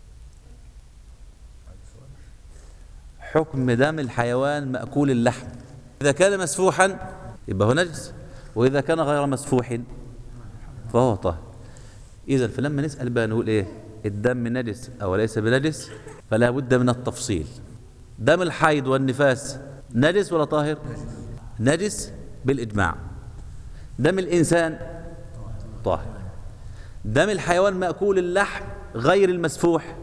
حكم دم الحيوان مأكول اللحم إذا كان مسفوحا يبقى هو نجس وإذا كان غير مسفوح فهو طاهر إذا فلما نسأل بقى نقول إيه الدم نجس أو ليس بنجس فلا بد من التفصيل دم الحيض والنفاس نجس ولا طاهر نجس بالإجماع دم الإنسان طاهر دم الحيوان مأكول اللحم غير المسفوح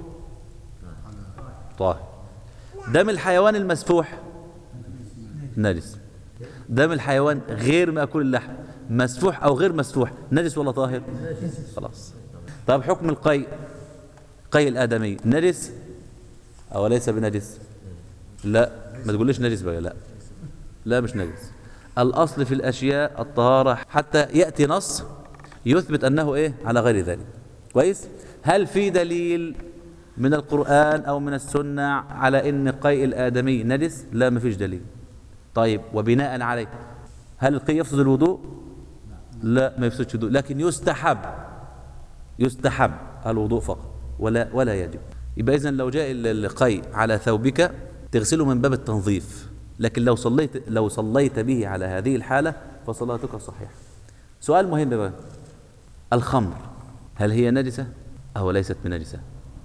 طاهر دم الحيوان المسفوح نجس دم الحيوان غير مأكول اللحم مسفوح أو غير مسفوح نجس ولا طاهر خلاص طب حكم القيء قيء الآدمي نجس أو ليس بنجس لا ما تقوليش نجس بقى لا لا مش نجس الأصل في الأشياء الطهارة حتى يأتي نص يثبت أنه إيه على غير ذلك كويس هل في دليل من القرآن أو من السنة على أن قيء الآدمي نجس لا ما فيش دليل طيب وبناء عليه هل القي يفسد الوضوء لا ما يفسدش الوضوء لكن يستحب يستحب الوضوء فقط ولا ولا يجب يبقى اذا لو جاء ال- القي على ثوبك تغسله من باب التنظيف لكن لو صليت لو صليت به على هذه الحاله فصلاتك صحيحه سؤال مهم بقى الخمر هل هي نجسه او ليست بنجسه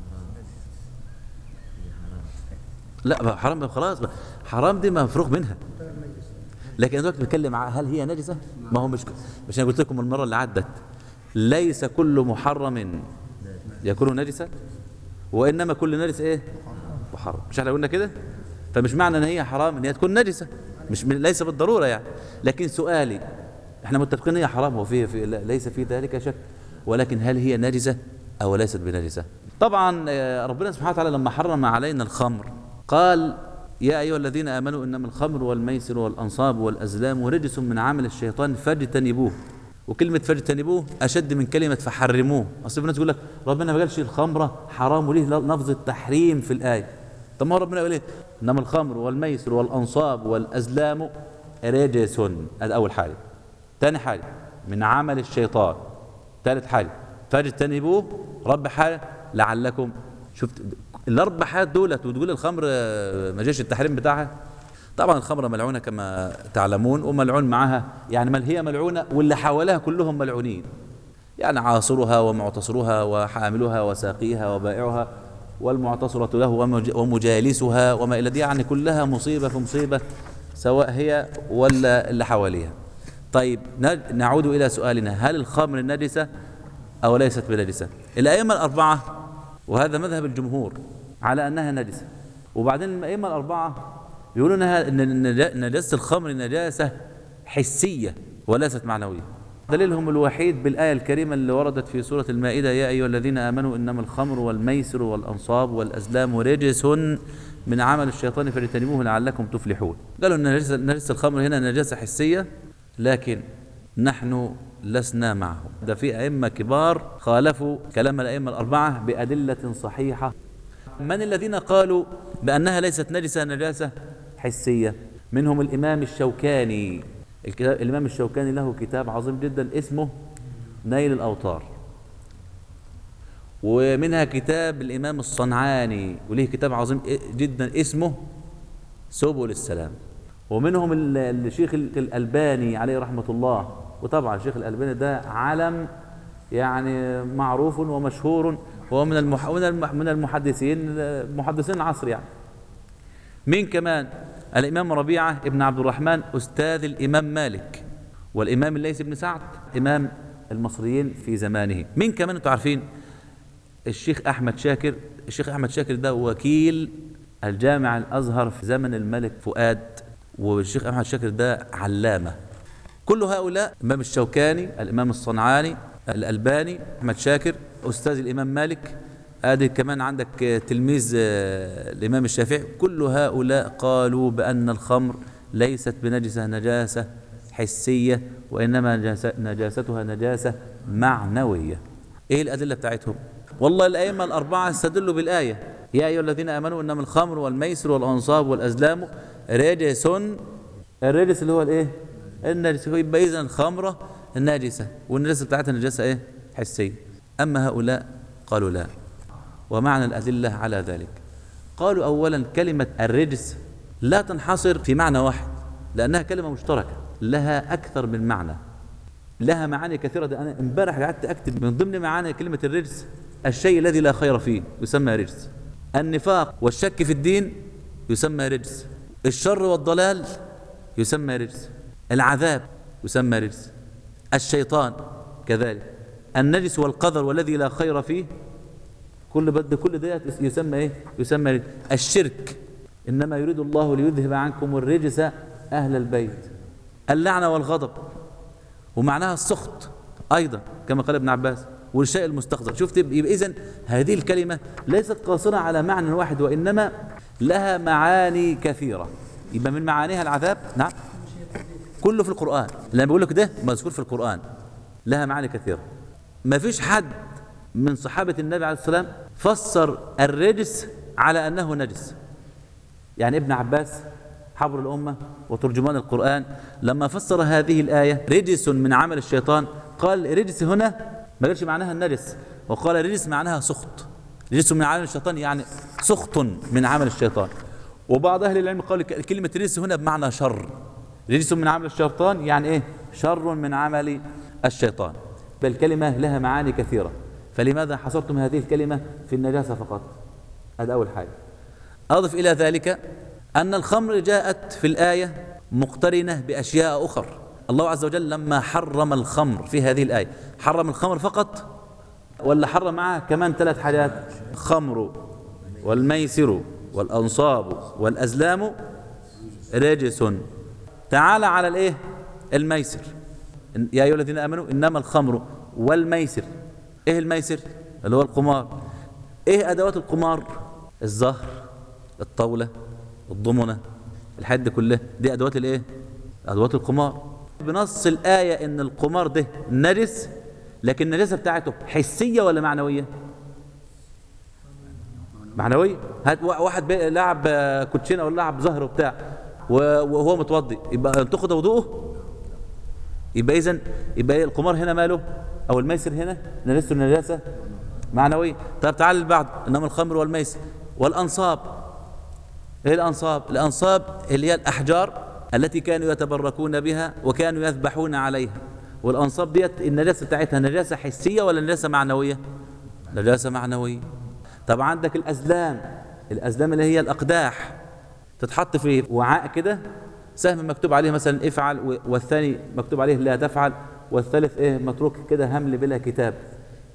لا بقى حرام بقى خلاص بقى حرام دي مفروغ منها لكن انا دلوقتي بتكلم ع- هل هي نجسه؟ ما هو مش مش انا قلت لكم المره اللي عدت ليس كل محرم يكون نجسا وانما كل نجس ايه؟ محرم مش احنا قلنا كده؟ فمش معنى ان هي حرام ان هي تكون نجسه مش من- ليس بالضروره يعني لكن سؤالي احنا متفقين هي حرام وفي في لا- ليس في ذلك شك ولكن هل هي نجسه او ليست بنجسه؟ طبعا آه، ربنا سبحانه وتعالى لما حرم علينا الخمر قال يا أيها الذين آمنوا إنما الخمر والميسر والأنصاب والأزلام رجس من عمل الشيطان فاجتنبوه وكلمة فاجتنبوه أشد من كلمة فحرموه أصل الناس يقول لك ربنا ما قالش الخمرة حرام وليه لفظ التحريم في الآية طب ما هو ربنا يقول إيه إنما الخمر والميسر والأنصاب والأزلام رجس هذا أول حاجة ثاني حاجة من عمل الشيطان ثالث حاجة فاجتنبوه رب حاجة لعلكم شفت الاربع حاجات دولت وتقول الخمر آه، ما جاش التحريم بتاعها طبعا الخمره ملعونه كما تعلمون وملعون معها يعني مل هي ملعونه واللي حواليها كلهم ملعونين يعني عاصرها ومعتصرها وحاملها وساقيها وبائعها والمعتصرة له ومج- ومجالسها وما إلى دي يعني كلها مصيبة في مصيبة سواء هي ولا اللي حواليها طيب نج- نعود إلى سؤالنا هل الخمر نجسة أو ليست بنجسة الأئمة الأربعة وهذا مذهب الجمهور على أنها نجسة وبعدين الائمه الاربعه يقولون انها ان إن نجا- نجاسه الخمر نجاسه حسيه وليست معنويه دليلهم الوحيد بالايه الكريمه اللي وردت في سوره المائده يا ايها الذين امنوا انما الخمر والميسر والانصاب والازلام رجس من عمل الشيطان فاجتنبوه لعلكم تفلحون قالوا ان نجاسه نجاسة الخمر هنا نجاسه حسيه لكن نحن لسنا معهم ده في ائمه كبار خالفوا كلام الائمه الاربعه بادله صحيحه من الذين قالوا بأنها ليست نجسة نجاسة حسية منهم الإمام الشوكاني الكتاب الإمام الشوكاني له كتاب عظيم جدا اسمه نيل الأوطار ومنها كتاب الإمام الصنعاني وله كتاب عظيم جدا اسمه سبل السلام ومنهم ال- الشيخ الألباني عليه رحمة الله وطبعا الشيخ الألباني ده علم يعني معروف ومشهور وهو من المح... من الم- من المحدثين محدثين العصر يعني مين كمان الإمام ربيعة ابن عبد الرحمن أستاذ الإمام مالك والإمام الليث بن سعد إمام المصريين في زمانه مين كمان أنتوا عارفين الشيخ أحمد شاكر الشيخ أحمد شاكر ده وكيل الجامع الأزهر في زمن الملك فؤاد والشيخ أحمد شاكر ده علامة كل هؤلاء الإمام الشوكاني الإمام الصنعاني الألباني أحمد شاكر أستاذ الإمام مالك ادي كمان عندك آه، تلميذ آه، الامام الشافعي كل هؤلاء قالوا بان الخمر ليست بنجسه نجاسه حسيه وانما نجاسة- نجاستها نجاسه معنويه ايه الادله بتاعتهم والله الائمه الاربعه استدلوا بالايه يا ايها الذين امنوا انما الخمر والميسر والانصاب والازلام رجس الرجس اللي هو الايه النجس يبقى اذا الخمره الناجسه والنجاسه بتاعتها نجاسه ايه حسيه اما هؤلاء قالوا لا ومعنى الأدلة على ذلك قالوا أولا كلمة الرجس لا تنحصر في معنى واحد لأنها كلمة مشتركة لها أكثر من معنى لها معاني كثيرة ده أنا امبارح قعدت أكتب من ضمن معاني كلمة الرجس الشيء الذي لا خير فيه يسمى رجس النفاق والشك في الدين يسمى رجس الشر والضلال يسمى رجس العذاب يسمى رجس الشيطان كذلك النجس والقذر والذي لا خير فيه كل بد كل ده يسمى ايه يسمى رجس. الشرك انما يريد الله ليذهب عنكم الرجس اهل البيت اللعنه والغضب ومعناها السخط ايضا كما قال ابن عباس والشيء المستقذر شفت يبقى اذا هذه الكلمه ليست قاصره على معنى واحد وانما لها معاني كثيره يبقى من معانيها العذاب نعم كله في القرآن لما بيقول لك ده مذكور في القرآن لها معاني كثيرة ما فيش حد من صحابة النبي عليه السلام فسر الرجس على أنه نجس يعني ابن عباس حبر الأمة وترجمان القرآن لما فسر هذه الآية رجس من عمل الشيطان قال رجس هنا ما قالش معناها النجس وقال رجس معناها سخط رجس من عمل الشيطان يعني سخط من عمل الشيطان وبعض أهل العلم قالوا ك- كلمة رجس هنا بمعنى شر رجس من عمل الشيطان يعني إيه شر من عمل الشيطان بل كلمة لها معاني كثيرة فلماذا حصرتم هذه الكلمة في النجاسة فقط هذا أول حاجة أضف إلى ذلك أن الخمر جاءت في الآية مقترنة بأشياء أخر الله عز وجل لما حرم الخمر في هذه الآية حرم الخمر فقط ولا حرم معها كمان ثلاث حاجات خمر والميسر والأنصاب والأزلام رجس تعالى على الإيه الميسر إن- يا أيها الذين آمنوا إنما الخمر والميسر إيه الميسر اللي هو القمار إيه أدوات القمار الزهر الطاولة الضمنة الحاجات دي كلها دي أدوات الإيه أدوات القمار بنص الآية إن القمار ده نجس لكن النجاسة بتاعته حسية ولا معنوية معنوية هات وا- واحد بي- لعب آه، كوتشينة ولا لعب زهر وبتاع و- وهو متوضي يبقى تاخد وضوءه يبقى اذا يبقى إيه القمار هنا ماله او الميسر هنا نجاسته النجاسه معنويه طب تعال البعض انما الخمر والميسر والانصاب ايه الانصاب الانصاب اللي هي الاحجار التي كانوا يتبركون بها وكانوا يذبحون عليها والانصاب ديت النجاسه بتاعتها نجاسه حسيه ولا نجاسه معنويه نجاسه معنويه طب عندك الازلام الازلام اللي هي الاقداح تتحط في وعاء كده سهم مكتوب عليه مثلا افعل و- والثاني مكتوب عليه لا تفعل والثالث ايه متروك كده همل بلا كتاب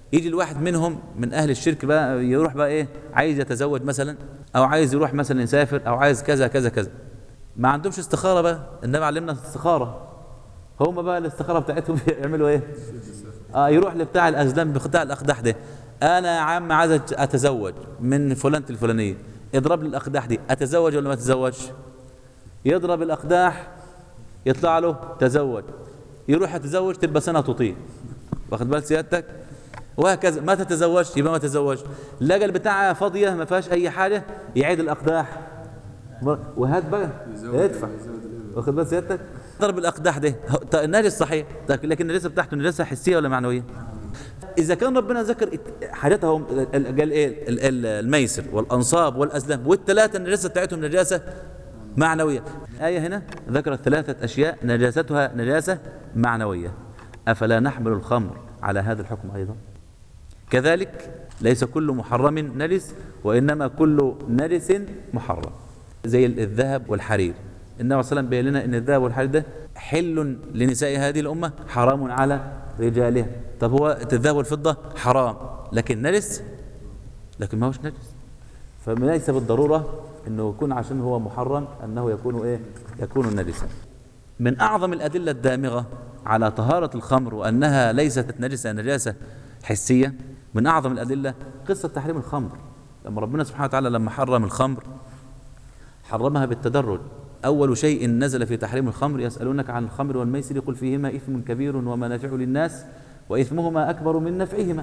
يجي الواحد منهم من اهل الشرك بقى يروح بقى ايه عايز يتزوج مثلا او عايز يروح مثلا يسافر او عايز كذا كذا كذا ما عندهمش استخاره بقى النبي علمنا الاستخاره هم بقى الاستخاره بتاعتهم يعملوا ايه اه يروح لبتاع الازلام بتاع الاقداح ده انا يا عم عايز أت- اتزوج من فلانه الفلانيه اضرب لي الاقداح دي اتزوج ولا ما اتزوجش يضرب الاقداح يطلع له تزوج يروح يتزوج تبقى سنه تطيل واخد بال سيادتك وهكذا ما تتزوجش يبقى ما تزوجش لقى البتاعه فاضيه ما فيهاش اي حاجه يعيد الاقداح وهات بقى ادفع واخد بال سيادتك ضرب الاقداح ده هو- طيب النجس صحيح طيب لكن النجاسه بتاعته نجاسه حسيه ولا معنويه اذا كان ربنا ذكر ات- حاجاتهم ال- ال- قال ايه ال- ال- الميسر والانصاب والازلام والثلاثه النجاسه بتاعتهم نجاسه معنويه ايه هنا ذكرت ثلاثه اشياء نجاستها نجاسه معنويه افلا نحمل الخمر على هذا الحكم ايضا كذلك ليس كل محرم نجس وانما كل نجس محرم زي ال- الذهب والحرير النبي صلى الله عليه وسلم بين لنا ان الذهب والحرير ده حل لنساء هذه الامه حرام على رجالها طب هو الذهب والفضه حرام لكن نجس لكن ما هوش نجس فليس بالضروره انه يكون عشان هو محرم انه يكون ايه يكون نجسا من اعظم الادله الدامغه على طهاره الخمر وانها ليست نجسه نجاسه حسيه من اعظم الادله قصه تحريم الخمر لما ربنا سبحانه وتعالى لما حرم الخمر حرمها بالتدرج أول شيء نزل في تحريم الخمر يسألونك عن الخمر والميسر قل فيهما إثم كبير ومنافع للناس وإثمهما أكبر من نفعهما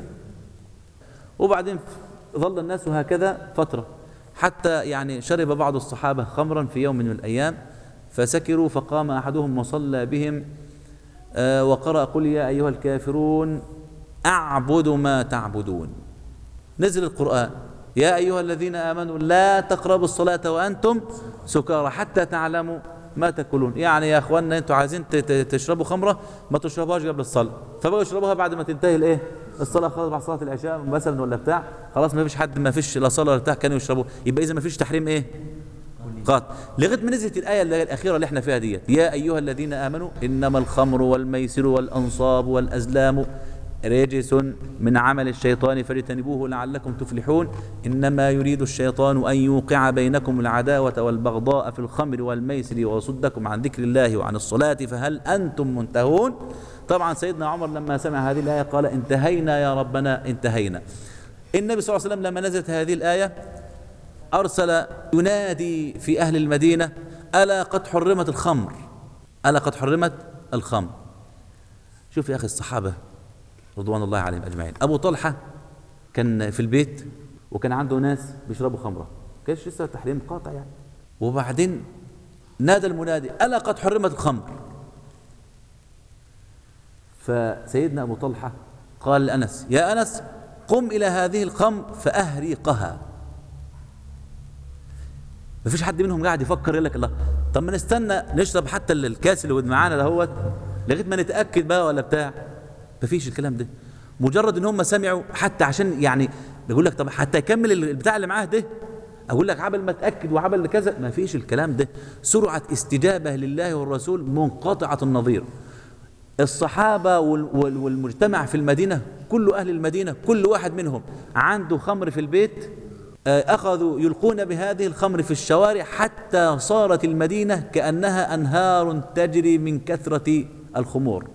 وبعدين ظل الناس هكذا فترة حتى يعني شرب بعض الصحابة خمرا في يوم من الأيام فسكروا فقام أحدهم وصلى بهم آه، وقرأ قل يا أيها الكافرون أعبد ما تعبدون نزل القرآن يا أيها الذين آمنوا لا تقربوا الصلاة وأنتم سكارى حتى تعلموا ما تاكلون يعني يا اخوانا انتوا عايزين ت- ت- تشربوا خمره ما تشربوهاش قبل الصلاه فبقوا يشربوها بعد ما تنتهي الايه الصلاه خلاص بعد صلاه العشاء مثلا ولا بتاع خلاص ما فيش حد ما فيش لا صلاه ولا بتاع كانوا يشربوا يبقى اذا ما فيش تحريم ايه قات لغايه ما نزلت الايه اللي هي الاخيره اللي احنا فيها ديت يا ايها الذين امنوا انما الخمر والميسر والانصاب والازلام رجس من عمل الشيطان فاجتنبوه لعلكم تفلحون انما يريد الشيطان ان يوقع بينكم العداوه والبغضاء في الخمر والميسر ويصدكم عن ذكر الله وعن الصلاه فهل انتم منتهون طبعا سيدنا عمر لما سمع هذه الايه قال انتهينا يا ربنا انتهينا النبي صلى الله عليه وسلم لما نزلت هذه الايه أرسل ينادي في أهل المدينة ألا قد حرمت الخمر ألا قد حرمت الخمر شوف يا أخي الصحابة رضوان الله عليهم أجمعين أبو طلحة كان في البيت وكان عنده ناس بيشربوا خمرة كانش لسه تحريم قاطع يعني وبعدين نادى المنادي ألا قد حرمت الخمر فسيدنا أبو طلحة قال لأنس يا أنس قم إلى هذه الخمر فأهريقها ما فيش حد منهم قاعد يفكر يقول لك الله طب ما نستنى نشرب حتى الكاس اللي معانا دهوت لغايه ما نتاكد بقى ولا بتاع ما فيش الكلام ده مجرد ان هم سمعوا حتى عشان يعني بيقول لك طب حتى يكمل البتاع اللي معاه ده اقول لك عبل ما اتاكد وعبل كذا ما فيش الكلام ده سرعه استجابه لله والرسول منقطعه النظير الصحابة وال- وال- والمجتمع في المدينة كل أهل المدينة كل واحد منهم عنده خمر في البيت آه، أخذوا يلقون بهذه الخمر في الشوارع حتى صارت المدينة كأنها أنهار تجري من كثرة الخمور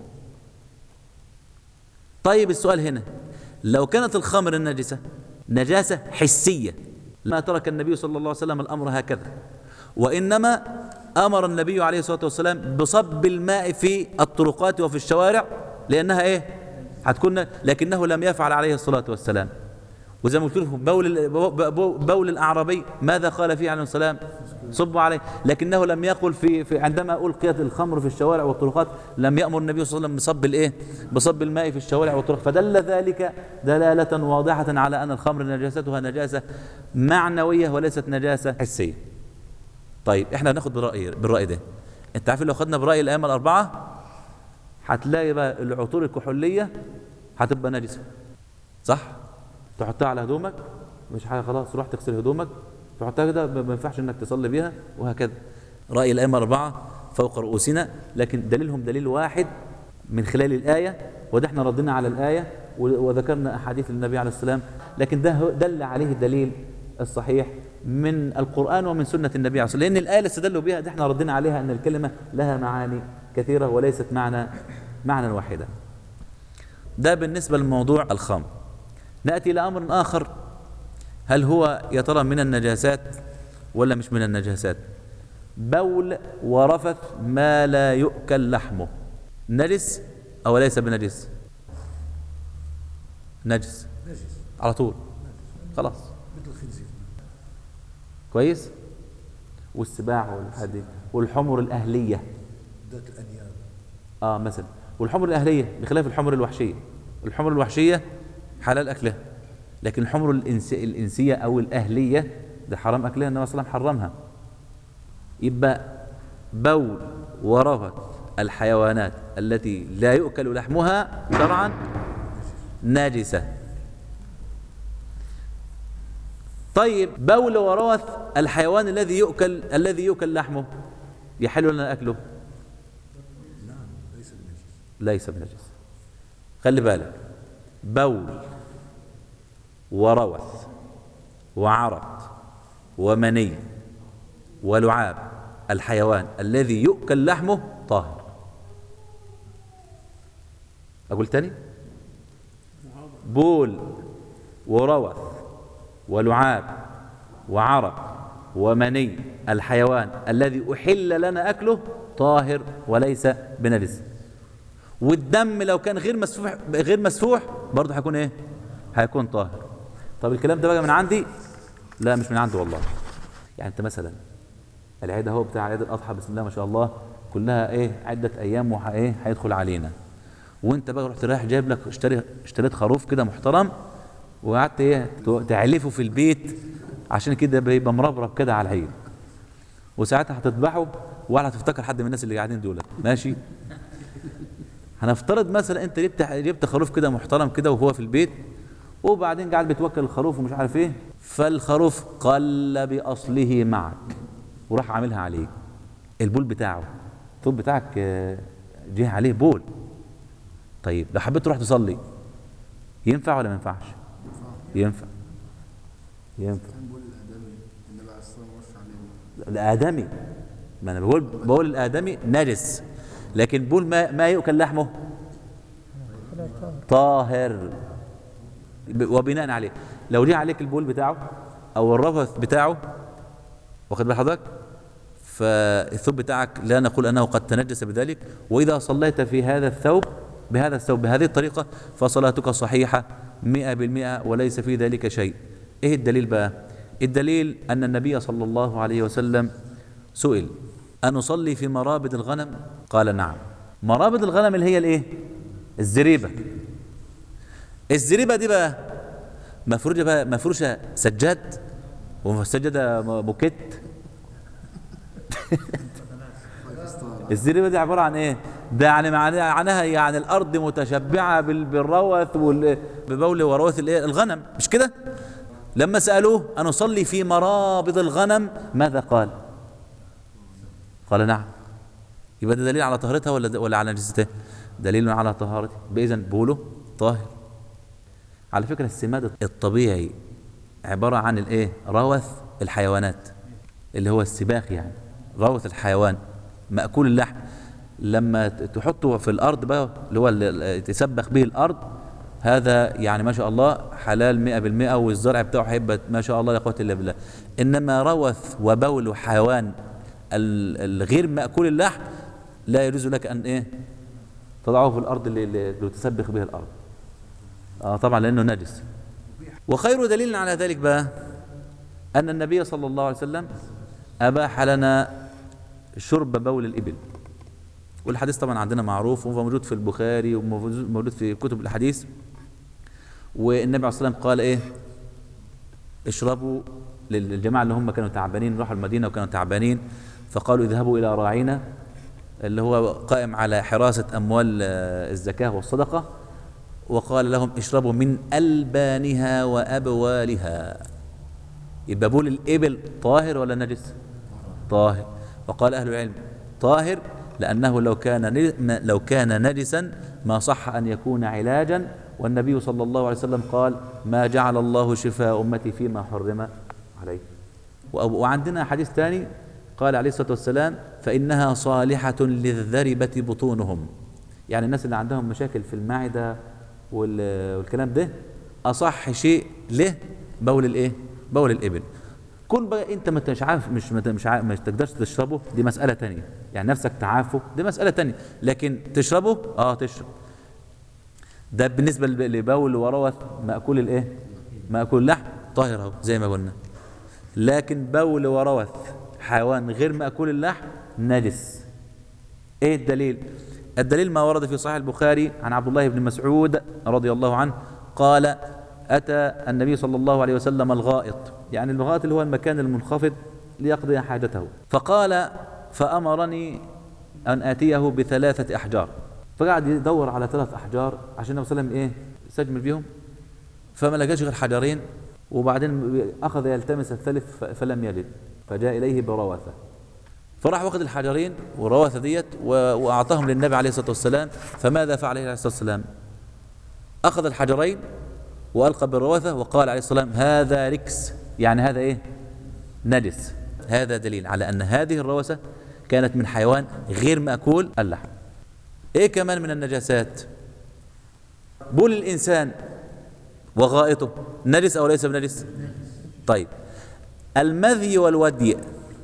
طيب السؤال هنا لو كانت الخمر النجسة نجاسة حسية ما ترك النبي صلى الله عليه وسلم الأمر هكذا وإنما أمر النبي عليه الصلاة والسلام بصب الماء في الطرقات وفي الشوارع لأنها إيه هتكون لكنه لم يفعل عليه الصلاة والسلام وزي ما قلت لكم بول ال- بو- بو- بول الاعرابي ماذا قال فيه عليه السلام صبوا عليه لكنه لم يقل في, في عندما القيت الخمر في الشوارع والطرقات لم يامر النبي صلى الله عليه وسلم بصب الايه بصب الماء في الشوارع والطرق فدل ذلك دلاله واضحه على ان الخمر نجاستها نجاسه معنويه وليست نجاسه حسيه طيب احنا هناخد بالراي بالراي ده انت عارف لو خدنا براي الائمه الاربعه هتلاقي بقى العطور الكحوليه هتبقى نجسه صح تحطها على هدومك مش حاجه خلاص روح تغسل هدومك تحطها كده ما ما ينفعش انك تصلي بيها وهكذا راي الائمه الاربعه فوق رؤوسنا لكن دليلهم دليل واحد من خلال الايه وده احنا ردنا على الايه و- وذكرنا أحاديث النبي عليه السلام لكن ده هو- دل عليه الدليل الصحيح من القرآن ومن سنة النبي عليه الصلاة والسلام لأن الآية اللي استدلوا بها دي احنا ردينا عليها أن الكلمة لها معاني كثيرة وليست معنى معنى واحدا ده بالنسبة لموضوع الخمر نأتي إلى أمر آخر هل هو يا ترى من النجاسات ولا مش من النجاسات بول ورفث ما لا يؤكل لحمه نجس أو ليس بنجس نجس نجس على طول خلاص مثل الخنزير كويس والسباع والحديد والحمر الأهلية ذات الانياب اه مثلا والحمر الأهلية بخلاف الحمر الوحشية الحمر الوحشية حلال أكلها لكن الحمر الإنس... الإنسية أو الأهلية ده حرام أكلها النبي صلى الله عليه وسلم حرمها يبقى بول ورفث الحيوانات التي لا يؤكل لحمها شرعا ناجسة طيب بول وروث الحيوان الذي يؤكل الذي يؤكل لحمه يحل لنا أكله نعم ليس بنجس ليس بنجس خلي بالك بول وروث وعرق ومني ولعاب الحيوان الذي يؤكل لحمه طاهر أقول تاني بول وروث ولعاب وعرق ومني الحيوان الذي أحل لنا أكله طاهر وليس بنجس والدم لو كان غير مسفوح غير مسفوح برضه هيكون ايه هيكون طاهر طب الكلام ده بقى من عندي لا مش من عندي والله يعني انت مثلا العيد اهو بتاع عيد الاضحى بسم الله ما شاء الله كلها ايه عده ايام وح ايه هيدخل علينا وانت بقى رحت رايح جايب لك اشتري اشتريت خروف كده محترم وقعدت ايه ت- تعلفه في البيت عشان كده بيبقى مربرب كده على العيد وساعتها هتذبحه ولا هتفتكر حد من الناس اللي قاعدين دول ماشي هنفترض مثلا انت جبت جبت خروف كده محترم كده وهو في البيت وبعدين قاعد بتوكل الخروف ومش عارف ايه فالخروف قل باصله معك وراح عاملها عليك البول بتاعه الثوب بتاعك آه، جه عليه بول طيب لو حبيت تروح تصلي ينفع ولا ما ينفعش ينفع ينفع كان بيقول الادمي النبي عليه الصلاه والسلام وش عليه الآدمي ما أنا بقول بقول الآدمي نجس لكن بول ما, ما يؤكل لحمه طاهر ب- وبناء عليه لو جه عليك البول بتاعه أو الرفث بتاعه واخد بال حضرتك فالثوب بتاعك لا نقول أنه قد تنجس بذلك وإذا صليت في هذا الثوب بهذا الثوب بهذه الطريقة فصلاتك صحيحة مئة بالمئة وليس في ذلك شيء إيه الدليل بقى الدليل أن النبي صلى الله عليه وسلم سئل أن أصلي في مرابد الغنم قال نعم مرابد الغنم اللي هي الإيه الزريبة الزريبة دي بقى مفروشة بقى مفروشة سجاد وسجادة موكيت الزريبة دي عبارة عن ايه؟ ده يعني معناها معناها يعني الأرض متشبعة بال- بالروث وال- ببول وروث الايه؟ الغنم مش كده؟ لما سألوه أن أصلي في مرابض الغنم ماذا قال؟ قال نعم يبقى ده دليل على طهارتها ولا ولا على نجاستها؟ دليل على طهارتها بإذن بوله طاهر على فكرة السماد الطبيعي عبارة عن الايه؟ روث الحيوانات اللي هو السباخ يعني روث الحيوان مأكول اللحم لما ت- تحطه في الأرض بقى اللي هو اللي تسبخ به الأرض هذا يعني ما شاء الله حلال مئة بالمئة والزرع بتاعه هيبقى ما شاء الله لا قوة إلا بالله إنما روث وبول حيوان ال- الغير مأكول اللحم لا يجوز لك أن إيه تضعه في الأرض اللي, اللي تسبخ به الأرض آه طبعا لأنه نجس وخير دليل على ذلك بقى أن النبي صلى الله عليه وسلم أباح لنا شرب بول الإبل والحديث طبعا عندنا معروف وهو موجود في البخاري وموجود في كتب الحديث والنبي عليه الصلاة والسلام قال إيه اشربوا للجماعة اللي هم كانوا تعبانين راحوا المدينة وكانوا تعبانين فقالوا اذهبوا إلى راعينا اللي هو قائم على حراسة أموال آه، الزكاة والصدقة وقال لهم اشربوا من ألبانها وأبوالها يبقى بول الإبل طاهر ولا نجس طاهر وقال أهل العلم طاهر لأنه لو كان ن- لو كان نجسا ما صح أن يكون علاجا والنبي صلى الله عليه وسلم قال ما جعل الله شفاء أمتي فيما حرم عليه وأ- وعندنا حديث ثاني قال عليه الصلاة والسلام فإنها صالحة للذربة بطونهم يعني الناس اللي عندهم مشاكل في المعدة وال- والكلام ده أصح شيء له بول الإيه؟ بول الإبل كون بقى انت ما انتش عارف مش ما مش عارف مش تقدرش تشربه دي مسألة تانية يعني نفسك تعافه دي مسألة تانية لكن تشربه اه تشرب ده بالنسبة لب- لبول وروث مأكول الايه مأكول لحم طاهر اهو زي ما قلنا لكن بول وروث حيوان غير مأكول اللحم نجس ايه الدليل الدليل ما ورد في صحيح البخاري عن عبد الله بن مسعود رضي الله عنه قال أتى النبي صلى الله عليه وسلم الغائط يعني الغائط اللي هو المكان المنخفض ليقضي حاجته فقال فأمرني أن آتيه بثلاثة أحجار فقعد يدور على ثلاث أحجار عشان النبي صلى الله عليه وسلم إيه يستجمل بيهم فما لقاش غير حجرين وبعدين أخذ يلتمس الثالث ف- فلم يجد فجاء إليه بروثة فراح واخد الحجرين والروثة ديت و- وأعطاهم للنبي عليه الصلاة والسلام فماذا فعل عليه الصلاة والسلام أخذ الحجرين وألقى بالروثة وقال عليه الصلاة والسلام هذا ركس يعني هذا إيه نجس هذا دليل على أن هذه الروثة كانت من حيوان غير مأكول اللحم إيه كمان من النجاسات بول الإنسان وغائطه نجس أو ليس بنجس طيب المذي والودي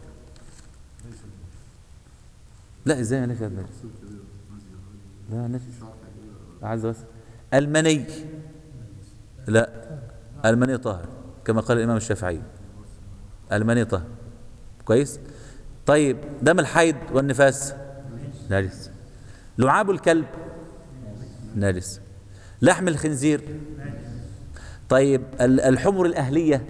لا ازاي ليس بنجس لا نجس عايز بس المني لا المني طاهر كما قال الإمام الشافعي المني طاهر كويس طيب دم الحيض والنفاس نجس لعاب الكلب نجس لحم الخنزير طيب ال- الحمر الأهلية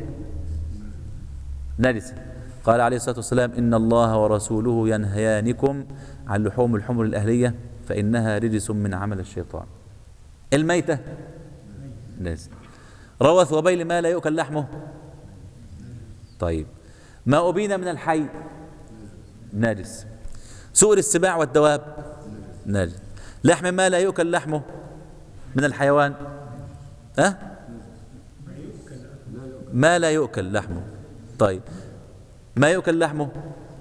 نجسة قال عليه الصلاة والسلام إن الله ورسوله ينهيانكم عن لحوم الحمر الأهلية فإنها رجس من عمل الشيطان الميتة نجس روث وبيل ما لا يؤكل لحمه طيب ما أبين من الحي نجس سؤر السباع والدواب نجس لحم ما لا يؤكل لحمه من الحيوان أه؟ ما لا يؤكل لحمه طيب ما يؤكل لحمه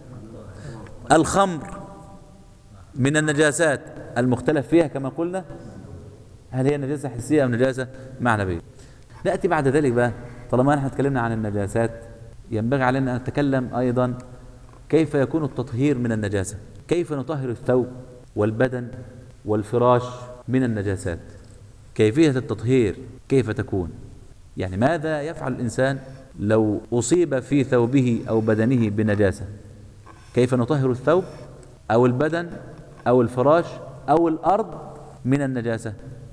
الخمر من النجاسات المختلف فيها كما قلنا هل هي نجاسة حسية أو نجاسة معنوية نأتي بعد ذلك بقى طالما نحن تكلمنا عن النجاسات ينبغي علينا أن نتكلم أيضا كيف يكون التطهير من النجاسة كيف نطهر الثوب والبدن والفراش من النجاسات كيفية التطهير كيف تكون يعني ماذا يفعل الإنسان لو أصيب في ثوبه أو بدنه بنجاسة كيف نطهر الثوب أو البدن أو الفراش أو الأرض من النجاسة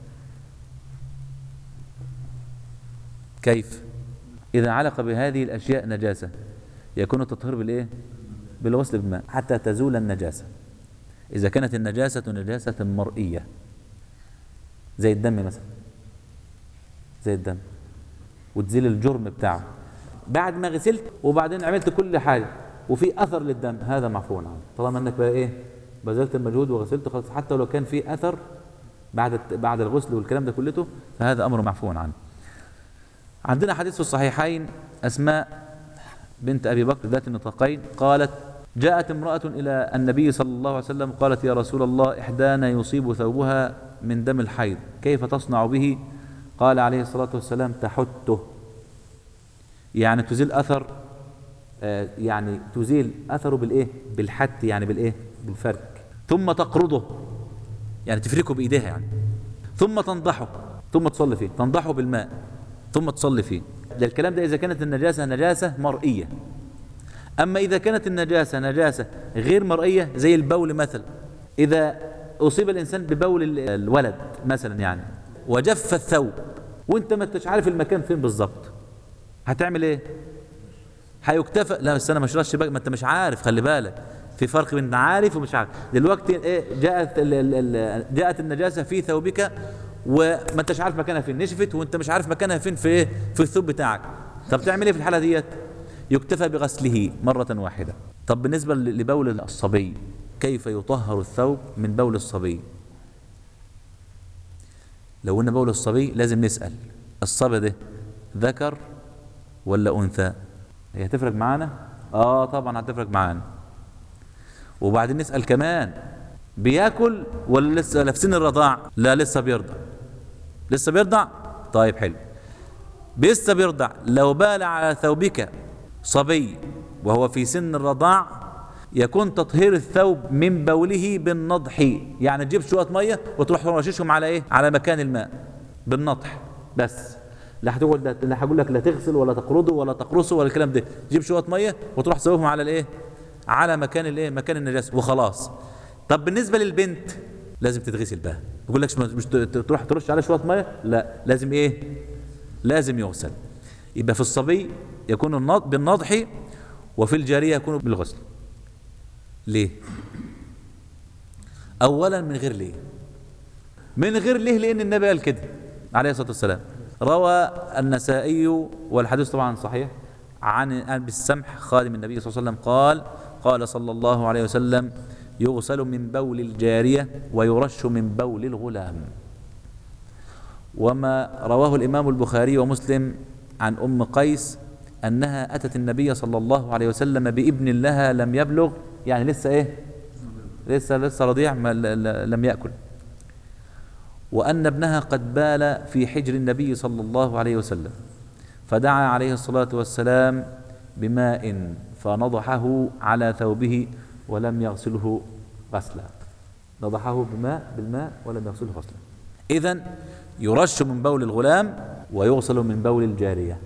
كيف إذا علق بهذه الأشياء نجاسة يكون التطهير بالإيه بالغسل بالماء حتى تزول النجاسة إذا كانت النجاسة نجاسة مرئية زي الدم مثلا زي الدم وتزيل الجرم بتاعه بعد ما غسلت وبعدين عملت كل حاجة وفي أثر للدم هذا معفو عنه طالما أنك بقى إيه بذلت المجهود وغسلت خلاص حتى لو كان في أثر بعد بعد الغسل والكلام ده كلته فهذا أمر معفو عنه عندنا حديث في الصحيحين أسماء بنت أبي بكر ذات النطاقين قالت جاءت امرأة إلى النبي صلى الله عليه وسلم قالت يا رسول الله إحدانا يصيب ثوبها من دم الحيض كيف تصنع به قال عليه الصلاة والسلام تحته يعني تزيل أثر آه، يعني تزيل أثره بالإيه بالحت يعني بالإيه بالفرك ثم تقرضه يعني تفركه بإيديها يعني ثم تنضحه ثم تصلي فيه تنضحه بالماء ثم تصلي فيه ده الكلام ده إذا كانت النجاسة نجاسة مرئية أما إذا كانت النجاسة نجاسة غير مرئية زي البول مثلا إذا أصيب الإنسان ببول ال- الولد مثلا يعني وجف الثوب وانت ما انتش عارف المكان فين بالظبط هتعمل ايه هيكتفى لا بس انا مش رش بقى ما انت مش عارف خلي بالك في فرق بين عارف ومش عارف دلوقتي ايه جاءت ال ال ال جاءت النجاسه في ثوبك وما انتش عارف مكانها فين نشفت وانت مش عارف مكانها فين في ايه في الثوب بتاعك طب تعمل ايه في الحاله ديت يكتفى بغسله مره واحده طب بالنسبه ل- لبول الصبي كيف يطهر الثوب من بول الصبي لو قلنا بول الصبي لازم نسأل الصبي ده ذكر ولا أنثى هي هتفرق معانا اه طبعا هتفرق معانا وبعدين نسأل كمان بياكل ولا لسه في سن الرضاع لا لسه بيرضع لسه بيرضع طيب حلو لسه بيرضع لو بال على ثوبك صبي وهو في سن الرضاع يكون تطهير الثوب من بوله بالنضح يعني تجيب شويه ميه وتروح ترششهم على ايه على مكان الماء بالنضح بس لا هتقول لا هقول لك لا تغسل ولا تقرضه ولا تقرصه ولا الكلام ده تجيب شويه ميه وتروح تسويهم على الايه على مكان الايه مكان النجاسه وخلاص طب بالنسبه للبنت لازم تتغسل بقى يقول لك مش مش تروح ترش عليه شويه ميه لا لازم ايه لازم يغسل يبقى في الصبي يكون النض بالنضح وفي الجاريه يكون بالغسل ليه اولا من غير ليه من غير ليه لان النبي قال كده عليه الصلاه والسلام روى النسائي والحديث طبعا صحيح عن ابي السمح خادم النبي صلى الله عليه وسلم قال قال صلى الله عليه وسلم يغسل من بول الجاريه ويرش من بول الغلام وما رواه الامام البخاري ومسلم عن ام قيس انها اتت النبي صلى الله عليه وسلم بابن لها لم يبلغ يعني لسه ايه لسه لسه رضيع ما لم ياكل وأن ابنها قد بال في حجر النبي صلى الله عليه وسلم فدعا عليه الصلاة والسلام بماء فنضحه على ثوبه ولم يغسله غسلا نضحه بماء بالماء ولم يغسله غسلا إذا يرش من بول الغلام ويغسل من بول الجارية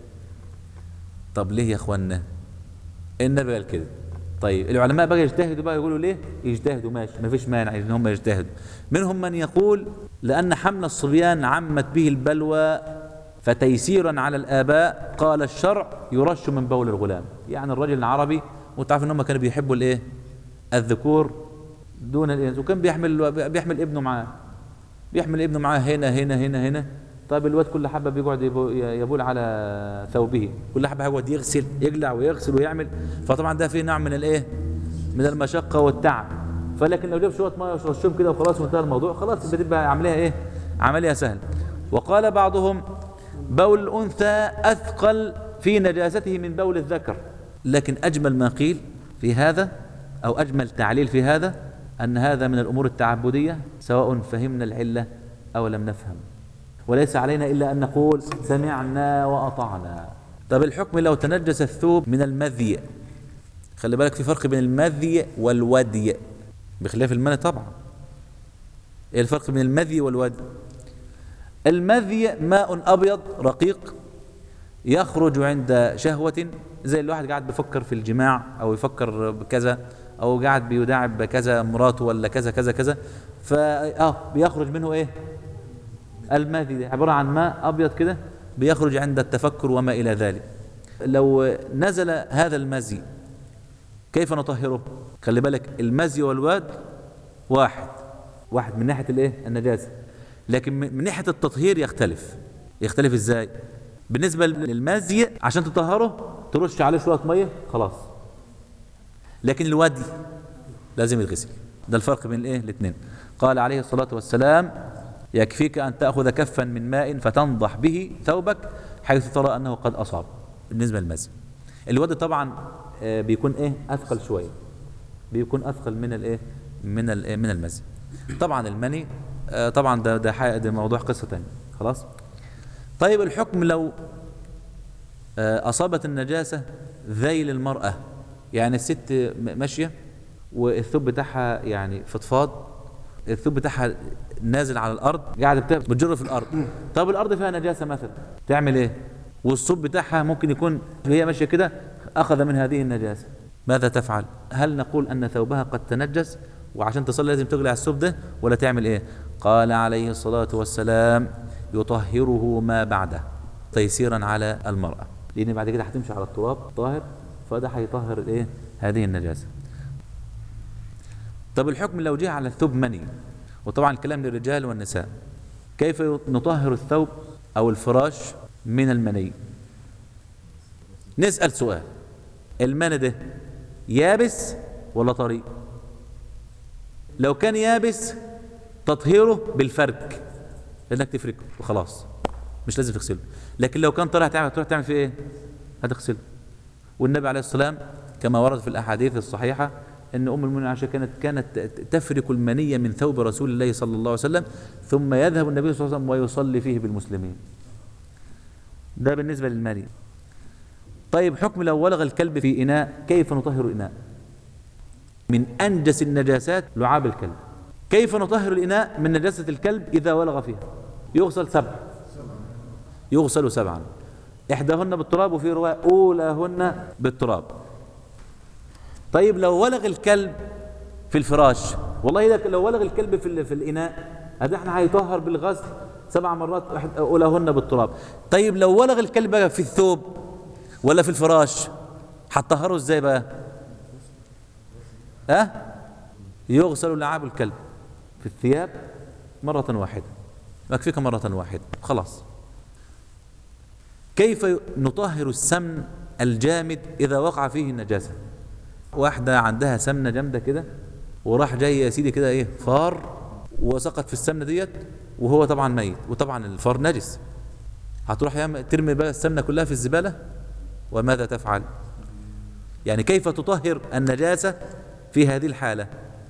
طب ليه يا اخوانا النبي قال كده طيب العلماء بقى يجتهدوا بقى يقولوا ليه يجتهدوا ماشي ما فيش مانع ان هم يجتهدوا منهم من يقول لان حمل الصبيان عمت به البلوى فتيسيرا على الاباء قال الشرع يرش من بول الغلام يعني الرجل العربي وتعرف ان هم كانوا بيحبوا الايه الذكور دون الاناث وكان بيحمل بيحمل ابنه معاه بيحمل ابنه معاه هنا هنا هنا هنا طيب الواد كل حبه بيقعد يبول على ثوبه كل حبه هيقعد يغسل يقلع ويغسل ويعمل فطبعا ده فيه نوع من الايه من المشقه والتعب فلكن لو جاب شويه ميه ورشهم كده وخلاص وانتهى الموضوع خلاص بتبقى عمليه ايه عمليه سهل وقال بعضهم بول الانثى اثقل في نجاسته من بول الذكر لكن اجمل ما قيل في هذا او اجمل تعليل في هذا ان هذا من الامور التعبديه سواء فهمنا العله او لم نفهم وليس علينا إلا أن نقول سمعنا وأطعنا طب الحكم لو تنجس الثوب من المذي خلي بالك في فرق بين المذي والودي بخلاف المنى طبعا ايه الفرق بين المذي والودي المذي ماء أبيض رقيق يخرج عند شهوة زي الواحد قاعد بيفكر في الجماع أو يفكر بكذا أو قاعد بيداعب كذا مراته ولا كذا كذا كذا فا اه بيخرج منه ايه المذي ده عبارة عن ماء أبيض كده بيخرج عند التفكر وما إلى ذلك لو نزل هذا المزي كيف نطهره خلي بالك المزي والواد واحد واحد من ناحية الايه النجاسة لكن من ناحية التطهير يختلف يختلف ازاي بالنسبة للمزي عشان تطهره ترش عليه شوية مية خلاص لكن الودي لازم يتغسل ده الفرق بين الايه الاثنين قال عليه الصلاة والسلام يكفيك أن تأخذ كفا من ماء فتنضح به ثوبك حيث ترى أنه قد أصاب بالنسبة للمزي الواد طبعا بيكون ايه أثقل شوية بيكون أثقل من الايه من الايه من المزي طبعا المني طبعا ده ده, ده موضوع قصة تانية خلاص طيب الحكم لو أصابت النجاسة ذيل المرأة يعني الست ماشية والثوب بتاعها يعني فضفاض الثوب بتاعها نازل على الارض قاعده بتجر في الارض طب الارض فيها نجاسه مثلا تعمل ايه والصوب بتاعها ممكن يكون هي ماشيه كده اخذ من هذه النجاسه ماذا تفعل هل نقول ان ثوبها قد تنجس وعشان تصلي لازم تقلع الثوب ده ولا تعمل ايه قال عليه الصلاه والسلام يطهره ما بعده تيسيرا على المراه لان بعد كده هتمشي على التراب طاهر فده هيطهر الايه هذه النجاسه طب الحكم لو جه على الثوب مني وطبعا الكلام للرجال والنساء كيف نطهر الثوب او الفراش من المني نسأل سؤال المني ده يابس ولا طري لو كان يابس تطهيره بالفرك انك تفركه وخلاص مش لازم تغسله لكن لو كان طلع تعمل تروح تعمل فيه ايه هتغسله والنبي عليه الصلاه والسلام كما ورد في الاحاديث الصحيحه ان ام المؤمنين عائشه كانت كانت تفرك المنيه من ثوب رسول الله صلى الله عليه وسلم ثم يذهب النبي صلى الله عليه وسلم ويصلي فيه بالمسلمين ده بالنسبه للمني طيب حكم لو ولغ الكلب في اناء كيف نطهر الاناء من انجس النجاسات لعاب الكلب كيف نطهر الاناء من نجاسه الكلب اذا ولغ فيها يغسل سبع يغسل سبعا احداهن بالتراب وفي روايه اولاهن بالتراب طيب لو ولغ الكلب في الفراش والله إذا لو ولغ الكلب في ال- في الاناء هذا احنا هيطهر بالغسل سبع مرات واحد- اولاهن بالتراب طيب لو ولغ الكلب بقى في الثوب ولا في الفراش هتطهره ازاي بقى ها أه؟ يغسل لعاب الكلب في الثياب مرة واحدة يكفيك مرة واحدة خلاص كيف نطهر السمن الجامد إذا وقع فيه النجاسة واحدة عندها سمنة جامدة كده وراح جاي يا سيدي كده ايه فار وسقط في السمنة ديت وهو طبعا ميت وطبعا الفار نجس هتروح يا ترمي بقى السمنة كلها في الزبالة وماذا تفعل يعني كيف تطهر النجاسة في هذه الحالة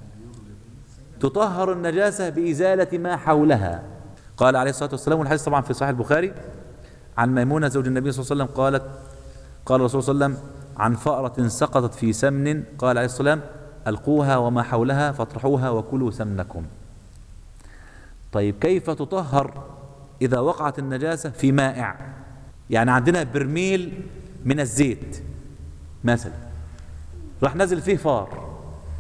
تطهر النجاسة بإزالة ما حولها قال عليه الصلاة والسلام والحديث طبعا في صحيح البخاري عن ميمونة زوج النبي صلى الله عليه وسلم قالت قال الرسول صلى الله عليه وسلم عن فأرة سقطت في سمن قال عليه الصلاة والسلام ألقوها وما حولها فاطرحوها وكلوا سمنكم طيب كيف تطهر إذا وقعت النجاسة في مائع يعني عندنا برميل من الزيت مثلا راح نزل فيه فار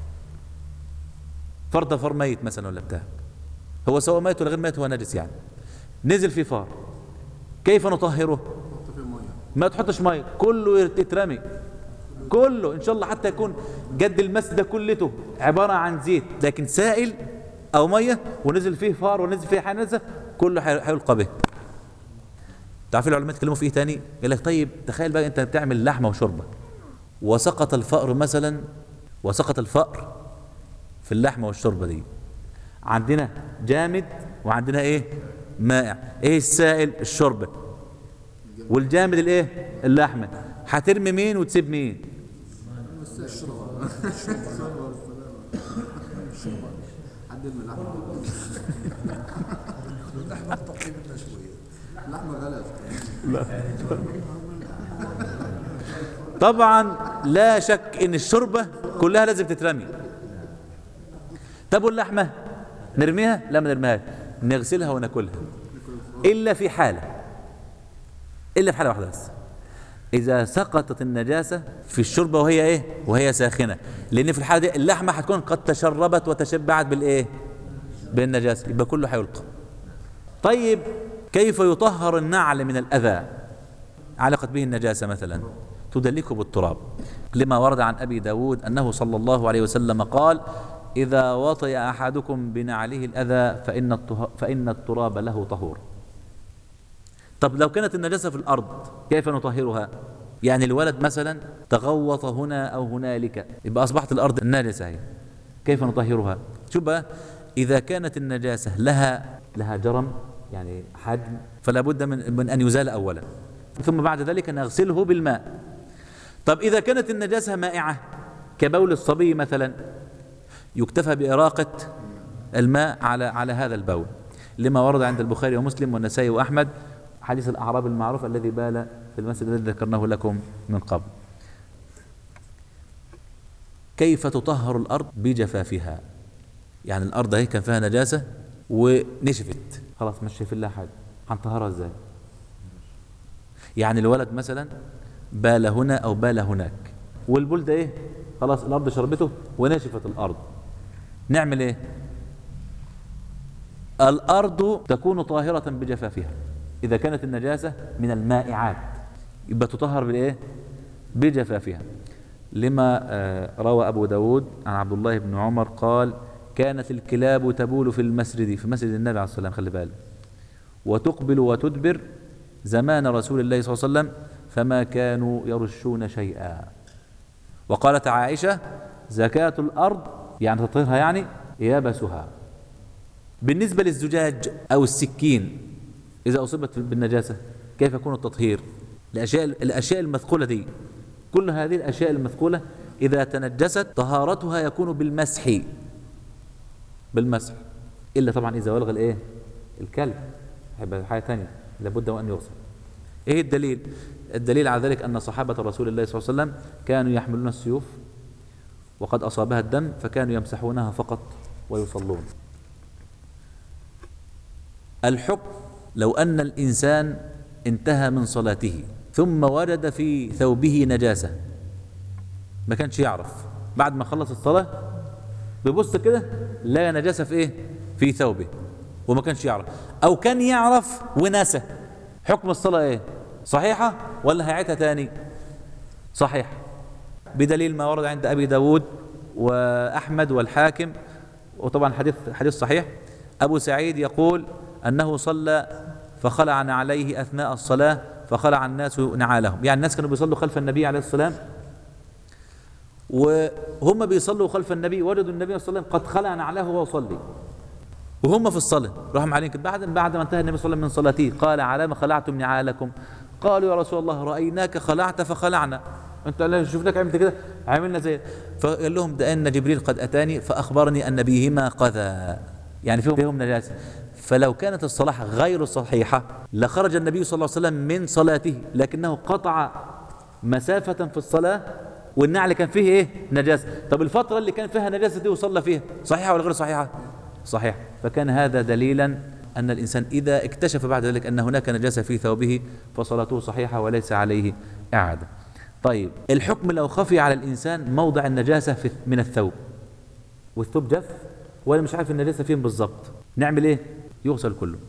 فار ده فار ميت مثلا ولا بتاع هو سواء ميت ولا غير ميت هو نجس يعني نزل فيه فار كيف نطهره حط فيه ميه ما تحطش ميه كله يترمي كله ان شاء الله حتى يكون جد المس ده كلته عباره عن زيت لكن سائل او ميه ونزل فيه فار ونزل فيه حنزه كله حي- هيلقى به تعرفين العلماء اتكلموا في ايه تاني قال لك طيب تخيل بقى انت بتعمل لحمه وشوربه وسقط الفأر مثلا وسقط الفأر في اللحمه والشوربه دي عندنا جامد وعندنا ايه مائع ايه السائل الشوربه والجامد الايه اللحمه هترمي مين وتسيب مين حد من اللحمه اللحمة تطيب لنا شوية اللحمه غلت طبعا لا شك ان الشوربه كلها لازم تترمي طب واللحمه نرميها لا ما نرميهاش نغسلها وناكلها الا في حاله الا في حاله واحده بس اذا سقطت النجاسه في الشوربه وهي ايه وهي ساخنه لان في الحاله دي اللحمه هتكون قد تشربت وتشبعت بالايه بالنجاسه يبقى كله هيلقى طيب كيف يطهر النعل من الاذى علقت به النجاسة مثلا تدلكه بالتراب لما ورد عن أبي داود أنه صلى الله عليه وسلم قال إذا وطئ أحدكم بنعله الأذى فإن, الطه... فإن التراب له طهور طب لو كانت النجاسة في الأرض كيف نطهرها يعني الولد مثلا تغوط هنا أو هنالك يبقى أصبحت الأرض ناجسة هي كيف نطهرها شوف بقى إذا كانت النجاسة لها لها جرم يعني حجم فلا بد من, من أن يزال أولا ثم بعد ذلك نغسله بالماء طب إذا كانت النجاسة مائعة كبول الصبي مثلا يكتفى بإراقة الماء على على هذا البول لما ورد عند البخاري ومسلم والنسائي وأحمد حديث الأعراب المعروف الذي بال في المسجد الذي ذكرناه لكم من قبل كيف تطهر الأرض بجفافها يعني الأرض هي كان فيها نجاسة ونشفت خلاص مش شايفين لها حاجة هنطهرها ازاي يعني الولد مثلا بال هنا او بال هناك والبول ده ايه خلاص الارض شربته ونشفت الارض نعمل ايه الارض تكون طاهره بجفافها اذا كانت النجاسه من المائعات يبقى تطهر بالايه بجفافها لما آه، روى ابو داود عن عبد الله بن عمر قال كانت الكلاب تبول في المسجد في مسجد النبي عليه الصلاه والسلام خلي بالك وتقبل وتدبر زمان رسول الله صلى الله عليه وسلم فما كانوا يرشون شيئا وقالت عائشة زكاة الأرض يعني تطهيرها يعني يابسها بالنسبة للزجاج أو السكين إذا أصيبت بالنجاسة كيف يكون التطهير الأشياء, الأشياء المثقولة دي كل هذه الأشياء المثقولة إذا تنجست طهارتها يكون بالمسح بالمسح إلا طبعا إذا ولغ الإيه الكلب هيبقى حاجة ثانية لابد وأن يغسل إيه الدليل الدليل على ذلك أن صحابة رسول الله صلى الله عليه وسلم كانوا يحملون السيوف وقد أصابها الدم فكانوا يمسحونها فقط ويصلون الحكم لو أن الإنسان انتهى من صلاته ثم وجد في ثوبه نجاسة ما كانش يعرف بعد ما خلص الصلاة بيبص كده لقى نجاسة في ايه في ثوبه وما كانش يعرف او كان يعرف ونسى حكم الصلاة ايه صحيحة ولا هيعيدها تاني صحيح بدليل ما ورد عند ابي داود واحمد والحاكم وطبعا حديث حديث صحيح ابو سعيد يقول انه صلى فخلع عليه اثناء الصلاه فخلع الناس نعالهم يعني الناس كانوا بيصلوا خلف النبي عليه السلام وهم بيصلوا خلف النبي وجدوا النبي صلى الله عليه وسلم قد خلع نعله وهو يصلي وهم في الصلاة راحوا عليهم كده بعد بعد ما انتهى النبي صلى الله عليه وسلم من صلاته قال على ما خلعتم نعالكم قالوا يا رسول الله رأيناك خلعت فخلعنا انت لا شفناك عملت كده عملنا زي فقال لهم ده ان جبريل قد اتاني فاخبرني ان بهما قذى يعني فيهم فيهم نجاسه فلو كانت الصلاة غير صحيحة لخرج النبي صلى الله عليه وسلم من صلاته لكنه قطع مسافة في الصلاة والنعل كان فيه ايه نجاسة طب الفترة اللي كان فيها نجاسة دي وصلى فيها صحيحة ولا غير صحيحة صحيح فكان هذا دليلا أن الإنسان إذا اكتشف بعد ذلك أن هناك نجاسة في ثوبه فصلاته صحيحة وليس عليه إعادة طيب الحكم لو خفي على الإنسان موضع النجاسة في من الثوب والثوب جف ولا مش عارف النجاسة فين بالظبط نعمل ايه يغسل كله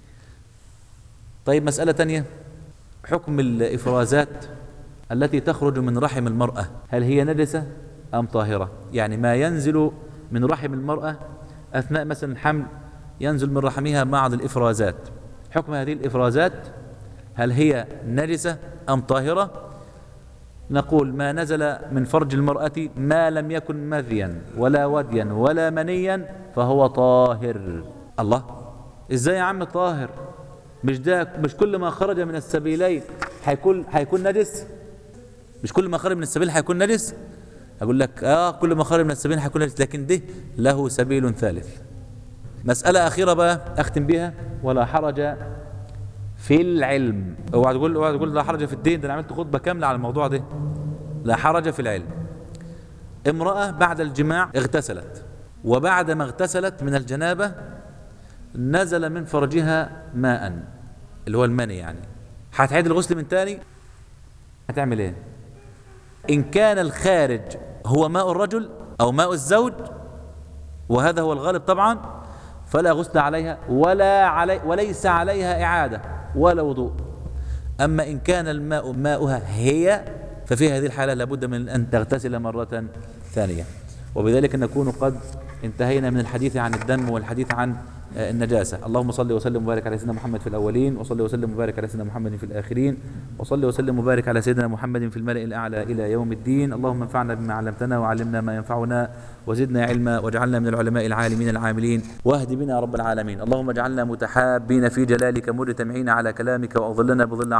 طيب مسألة تانية حكم الإفرازات التي تخرج من رحم المرأة هل هي نجسة أم طاهرة يعني ما ينزل من رحم المرأة أثناء مثلا الحمل ينزل من رحمها بعض الإفرازات حكم هذه الإفرازات هل هي نجسة أم طاهرة نقول ما نزل من فرج المرأة ما لم يكن مذيا ولا وديا ولا منيا فهو طاهر الله ازاي يا عم طاهر مش ده مش كل ما خرج من السبيلين هيكون هيكون نجس مش كل ما خرج من السبيل هيكون نجس اقول لك اه كل ما خرج من السبيل هيكون نجس لكن ده له سبيل ثالث مسألة أخيرة بقى أختم بها ولا حرج في العلم اوعى تقول اوعى تقول لا حرج في الدين ده انا عملت خطبة كاملة على الموضوع ده لا حرج في العلم امرأة بعد الجماع اغتسلت وبعد ما اغتسلت من الجنابة نزل من فرجها ماء اللي هو المني يعني هتعيد الغسل من تاني هتعمل ايه ان كان الخارج هو ماء الرجل او ماء الزوج وهذا هو الغالب طبعا فلا غسل عليها ولا علي وليس عليها اعاده ولا وضوء اما ان كان الماء ماؤها هي ففي هذه الحاله لابد من ان تغتسل مره ثانيه وبذلك نكون قد انتهينا من الحديث عن الدم والحديث عن النجاسة اللهم صل وسلم وبارك على سيدنا محمد في الأولين وصل وسلم وبارك على سيدنا محمد في الآخرين وصل وسلم وبارك على سيدنا محمد في الملأ الأعلى إلى يوم الدين اللهم انفعنا بما علمتنا وعلمنا ما ينفعنا وزدنا علما واجعلنا من العلماء العالمين العاملين واهد بنا يا رب العالمين اللهم اجعلنا متحابين في جلالك مجتمعين على كلامك وأظلنا بظل